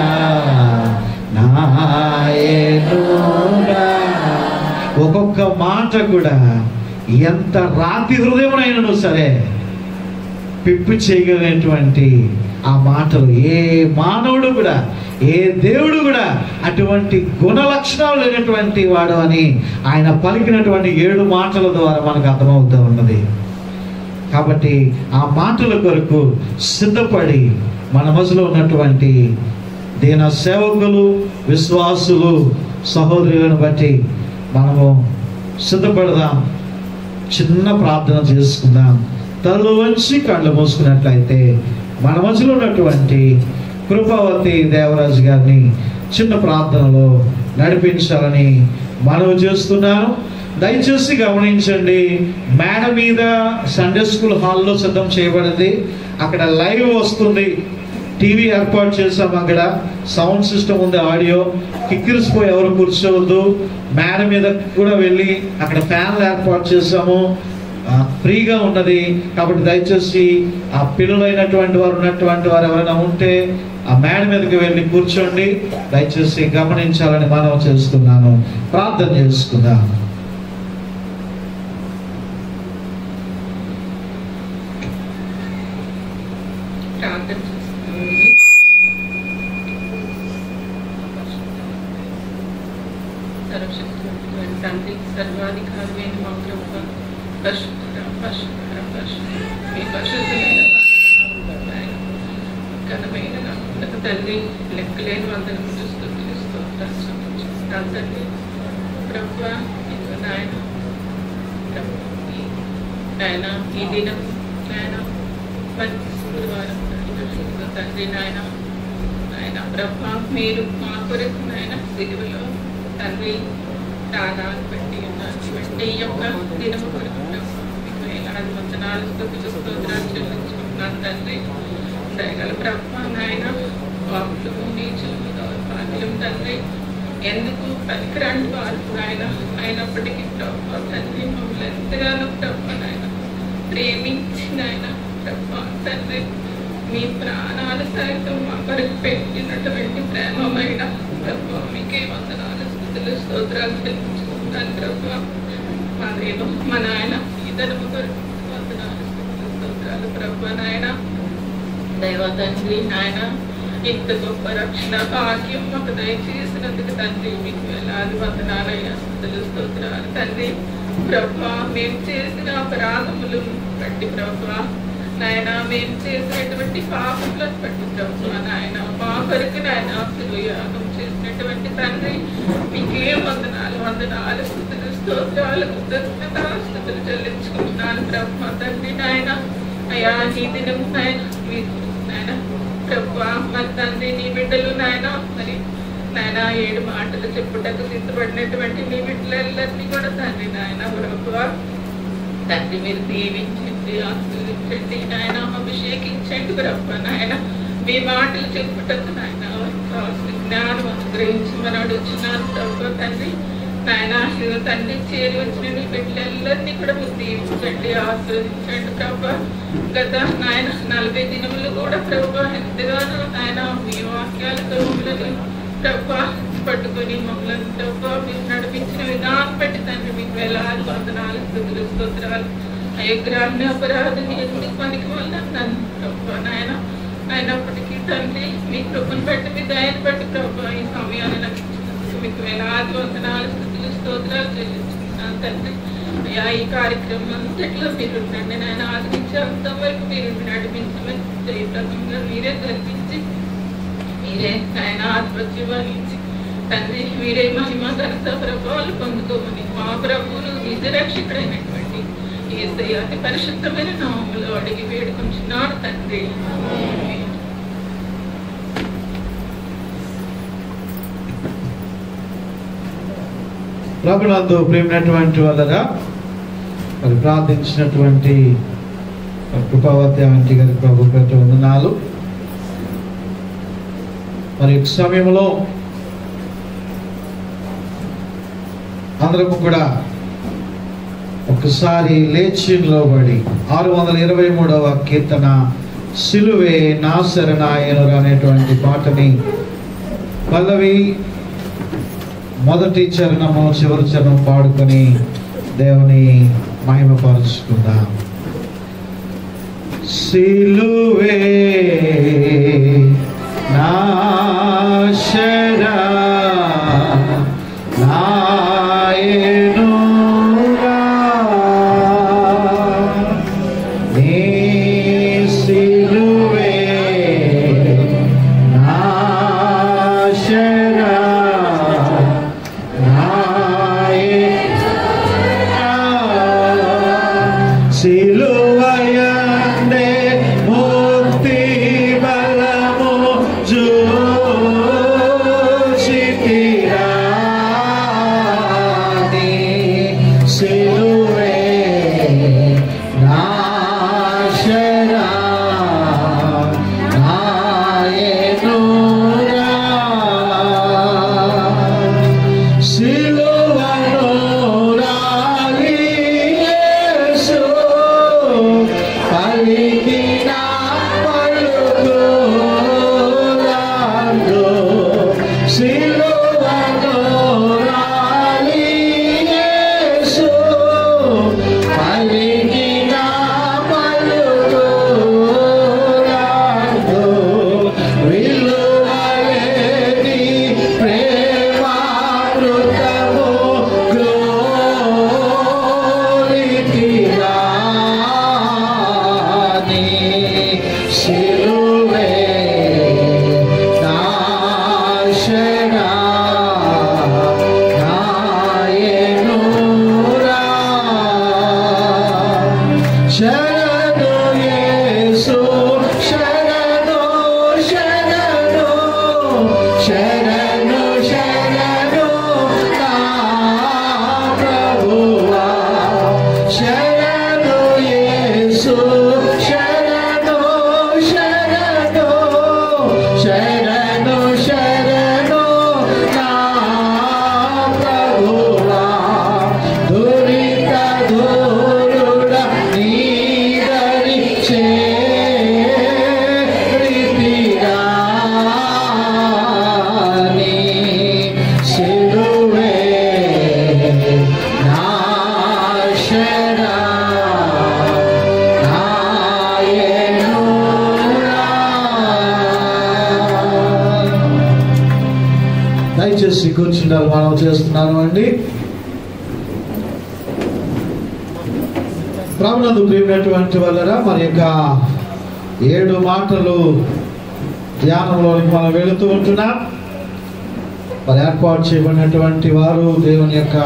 A: నాయనుడా ఒక్కొక్క మాట కూడా ఎంత రాతి హృదయమునైనను సరే పిప్పి చేయగలిగినటువంటి ఆ మాటలు ఏ మానవుడు కూడా ఏ దేవుడు కూడా అటువంటి గుణ లక్షణాలు లేనటువంటి వాడు అని ఆయన పలికినటువంటి ఏడు మాటల ద్వారా మనకు అర్థమవుతూ ఉన్నది కాబట్టి ఆ మాటల కొరకు సిద్ధపడి మన మధ్యలో ఉన్నటువంటి దీన సేవకులు విశ్వాసులు సహోదరులను బట్టి మనము సిద్ధపడదాం చిన్న ప్రార్థన చేసుకుందాం తల్లు వంచి కళ్ళు మూసుకున్నట్లయితే మన మధ్యలో ఉన్నటువంటి కృపావతి దేవరాజు గారిని చిన్న ప్రార్థనలో నడిపించాలని మనవి చేస్తున్నాను దయచేసి గమనించండి మేడ మీద సండే స్కూల్ హాల్లో సిద్ధం చేయబడింది అక్కడ లైవ్ వస్తుంది టీవీ ఏర్పాటు చేసాం అక్కడ సౌండ్ సిస్టమ్ ఉంది ఆడియో కిక్కిరిసిపోయి ఎవరు కూర్చోవద్దు మేడ మీద కూడా వెళ్ళి అక్కడ ఫ్యాన్లు ఏర్పాటు చేసాము ఆ, ఫ్రీగా ఉన్నది కాబట్టి దయచేసి ఆ పిల్లలైనటువంటి వారు ఉన్నటువంటి వారు ఎవరైనా ఉంటే ఆ మేడ మీదకి వెళ్ళి కూర్చోండి దయచేసి గమనించాలని మనం చేస్తున్నాను ప్రార్థన చేసుకుందాం
E: ప్రార్థన చేస్తున్నామండి సర్వశక్తివంతుడైన తండ్రి సర్వాధికారమైన మా ప్రభు పరిశుద్ధ పరిశుద్ధ పరిశుద్ధ మీ పరిశుద్ధమైన నామమున ఘనమైన నా ఉన్నత తండ్రి లెక్కలేని వందనము చూస్తూ స్తోత్రాలు చెల్లించుకుంటాను తండ్రి ప్రభు ఇదిగో నాయన ప్రభు ఈ- నాయన ఈ దినం నాయన మంచి శుక్రవారం నాయన తండ్రి నాయన నాయన ప్రభా మీరు మా కొరకు నాయన సిలువలో తండ్రి ప్రాణాలు పెట్టి ఉన్నారు ఇటువంటి ఈ యొక్క దినము కొరకు ప్రభా మీకు వేలాది వందనాలు స్తుతులు స్తోత్రాలు చెల్లించుకుంటున్నాను తండ్రి దయగల ప్రభా నాయన పాపులు నీచులు దౌర్భాగ్యం తండ్రి ఎందుకు పనికిరాని వారు నాయన అయినప్పటికీ ప్రభా తండ్రి మమ్మల్ని ఎంతగానో ప్రభా నాయన ప్రేమించిన ఆయన ప్రభా తండ్రి మీ ప్రాణాలు సైతం మా కొరకు పెట్టినటువంటి ప్రేమమైన ప్రభా మీకే వందనాలు స్థుతులు స్తోత్రాలు తెలుసుకుంటాను ప్రభా మా దేవం మా నాయన ఇతను కొరకు వందనాలు స్తుతులు స్తోత్రాలు ప్రభా నాయన దైవ తండ్రి నాయన ఇంత గొప్ప రక్షణ భాగ్యం మాకు దయచేసినందుకు తండ్రి మీకు వేలాది వందనాలయ్యా స్థుతులు స్తోత్రాలు తండ్రి ప్రభా మేము చేసిన అపరాధములు బట్టి ప్రభా నాయన మేము చేసినటువంటి పాపములను బట్టి ప్రభా నాయన మా కొరకు నాయన యాగం చేసినటువంటి తండ్రి మీకే వందనాలు వందనాలు స్థుతులు స్తోత్రాలు కృతజ్ఞత స్థుతులు చెల్లించుకుంటున్నాను ప్రభా తండ్రి నాయన అయ్యా నీ దినము నాయన మీరు నాయన ప్రభా మరి తండ్రి నీ బిడ్డలు నాయన మరి నాయన ఏడు మాటలు చెప్పుటకు సిద్ధపడినటువంటి నీ బిడ్డలందరినీ కూడా తండ్రి నాయన ప్రభా తండ్రి మీరు దీవించండి ఆశీర్వించండి నాయన అభిషేకించండి ప్రభు నాయన మీ మాటలు చెప్పుటకు నాయన కావాల్సిన జ్ఞానం అనుగ్రహించమని అడుగుతున్నాను ప్రభు తండ్రి నాయన ఇదిగో తండ్రి చేరి వచ్చిన నీ బిడ్డలందరినీ కూడా మీరు దీవించండి ఆశీర్వదించండి ప్రభు గత నాయన నలభై దినములు కూడా ప్రభు ఎంతగానో నాయన మీ వాక్యాలతో మమ్మల్ని ప్రభు పట్టుకొని మమ్మల్ని ప్రభు మీరు నడిపించిన విధానం బట్టి తండ్రి మీకు వేలాది వందనాలు స్థుతులు స్తోత్రాలు అయోగ్రాన్ని అపరాధిని ఎందుకు పనికి నన్ను ప్రభు నాయన అయినప్పటికీ తండ్రి మీ కృపను బట్టి మీ దయను బట్టి ప్రభు ఈ సమయాన్ని నాకు ఇచ్చినందుకు మీకు వేలాది వందనాలు స్థుతులు స్తోత్రాలు చెల్లిస్తున్నాను తండ్రి అయ్యా ఈ కార్యక్రమం అంతట్లో మీరు ఉండండి నాయన ఆదరించే అంత వరకు మీరు నడిపించమని జయప్రదంగా మీరే జరిపించి మీరే ఆయన ఆధిపత్యం వహించి తండ్రి మీరే మహిమ ఘనత ప్రభావాలు పొందుకోమని మా ప్రభువును నిజ రక్షకుడైనటువంటి ఏసయ్య అతి పరిశుద్ధమైన నామములో అడిగి వేడుకుంటున్నాడు తండ్రి ఆమేన్.
A: ప్రభునందు ప్రేమైనటువంటి వాళ్ళగా మరి ప్రార్థించినటువంటి మరి కృపావతి ఆంటీ గారి ప్రభు పేట వందనాలు మరి ఈ సమయంలో అందరము కూడా ఒకసారి లేచి నిలబడి ఆరు వందల ఇరవై మూడవ కీర్తన సిలువే నాశరణాయనురు అనేటువంటి పాటని పల్లవి మొదటి చరణము చివరి చరణం పాడుకొని దేవుని మహిమపరుచుకుందాం సిలువే నాశరా నాయనురా నీ సిలువే నాశరా సిలువయందే ముక్తి బలము జూచితిరాని సిలువే నాశరా నాయనురా సిలువను రాలి యేసు పలికిన పలుకులందు సిలువను రాలి యేసు పలికిన పలుకులందు విలువలేని ప్రేమామృతము గ్రోలితిరాని సిలువే నాశనా నాయనురా శరణు యేసు శరణు శరణు శరణు శరణు నా ప్రభువా శరణు యేసు శరణు శరణు శరణు శరణు నా ప్రభువా దురిత దూరుడ నీదరి చేరితిరాని సిలువే నాశనా నాయనురా దయచేసి కూర్చుండాలి మనం చేస్తున్నాను అండి ప్రభునందు ప్రియమైనటువంటి వల్లరా మరి యొక్క ఏడు మాటలు ధ్యానంలోనికి మనం వెళుతూ ఉంటున్నాం మరి ఏర్పాటు చేయబడినటువంటి వారు దేవుని యొక్క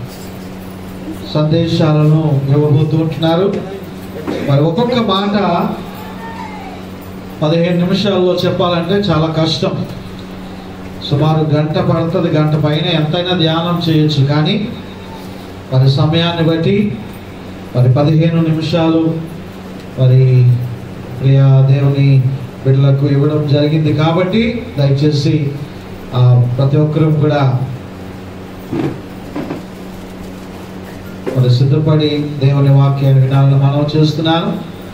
A: సందేశాలను ఇవ్వబోతూ ఉంటున్నారు మరి ఒక్కొక్క మాట పదిహేను నిమిషాల్లో చెప్పాలంటే చాలా కష్టం సుమారు గంట పడుతుంది గంట పైన ఎంతైనా ధ్యానం చేయొచ్చు కానీ మరి సమయాన్ని బట్టి మరి పదిహేను నిమిషాలు మరి ప్రియా దేవుని బిడ్డలకు ఇవ్వడం జరిగింది కాబట్టి దయచేసి ఆ, ప్రతి ఒక్కరూ కూడా మరి సిద్ధపడి దేవుని వాక్యాన్ని వినాలని మనం చేస్తున్నాను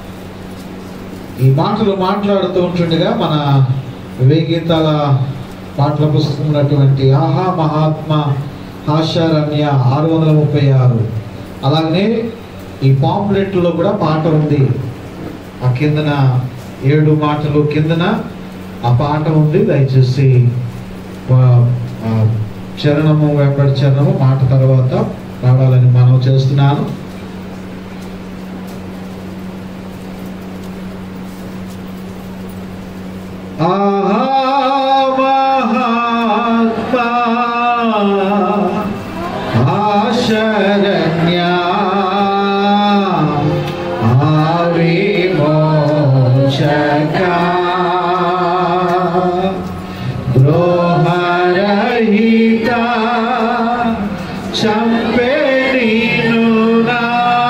A: ఈ మాటలు మాట్లాడుతూ ఉంటుండగా మన వివేగీతాల పాటల పుస్తకం ఉన్నటువంటి ఆహా మహాత్మ హాషారణ్య ఆరు వందల ముప్పై ఆరు అలాగనే ఈ పాంప్లెట్లో కూడా పాట ఉంది ఆ కిందన ఏడు మాటలు కిందన ఆ పాట ఉంది దయచేసి ఆ- ఆ చరణము వెంబడి చరణము మాట తర్వాత రావాలని మనం చేస్తున్నాను ఆహా మహాత్మా ఆశరణ్యా ఆవిమోచకా ద్రోహరహిత చంపే నీనునా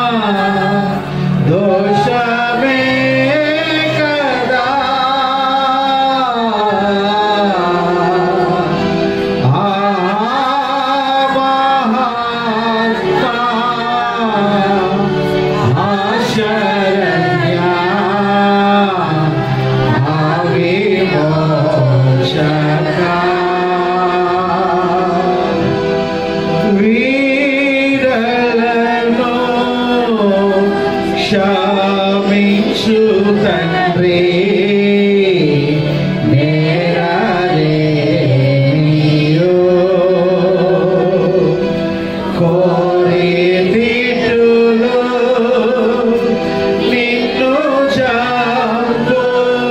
A: దోషమే కదా ఆ మహాత్మా ఆశరణ్యా ఆవిమోచకా వీరలను క్షమించు తండ్రి నేరరేమియో కోరి తిట్టులు నిన్ను చంపు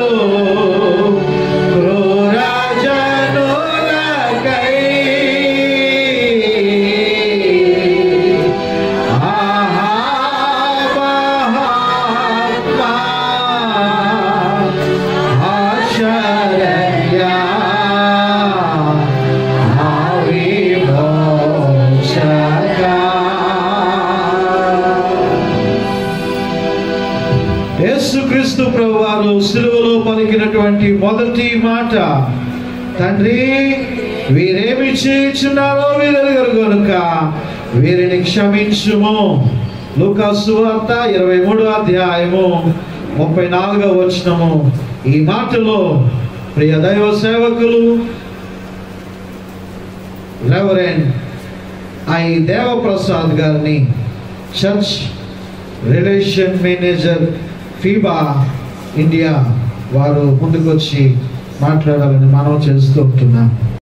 A: క్రూరజనులకై ఆహా మహాత్మా ఆశరణ్యా ఆవిమోచకా యేసుక్రీస్తు ప్రభు వారు సిలువలో పలికినటువంటి మొదటి మాట తండ్రి వీరేమి చేయుచున్నారో వీరెరుగరు గనుక వీరిని క్షమించుము లూకాసు వార్త ఇరవై మూడో అధ్యాయము ముప్పై నాలుగో వచనము ఈ మాటలో ప్రియ దైవ సేవకులు రెవరెండ్ ఐ దేవప్రసాద్ గారిని church relation manager FEBA India వారు ముందుకొచ్చి మాట్లాడాలని మనం చేస్తూ ఉంటున్నాం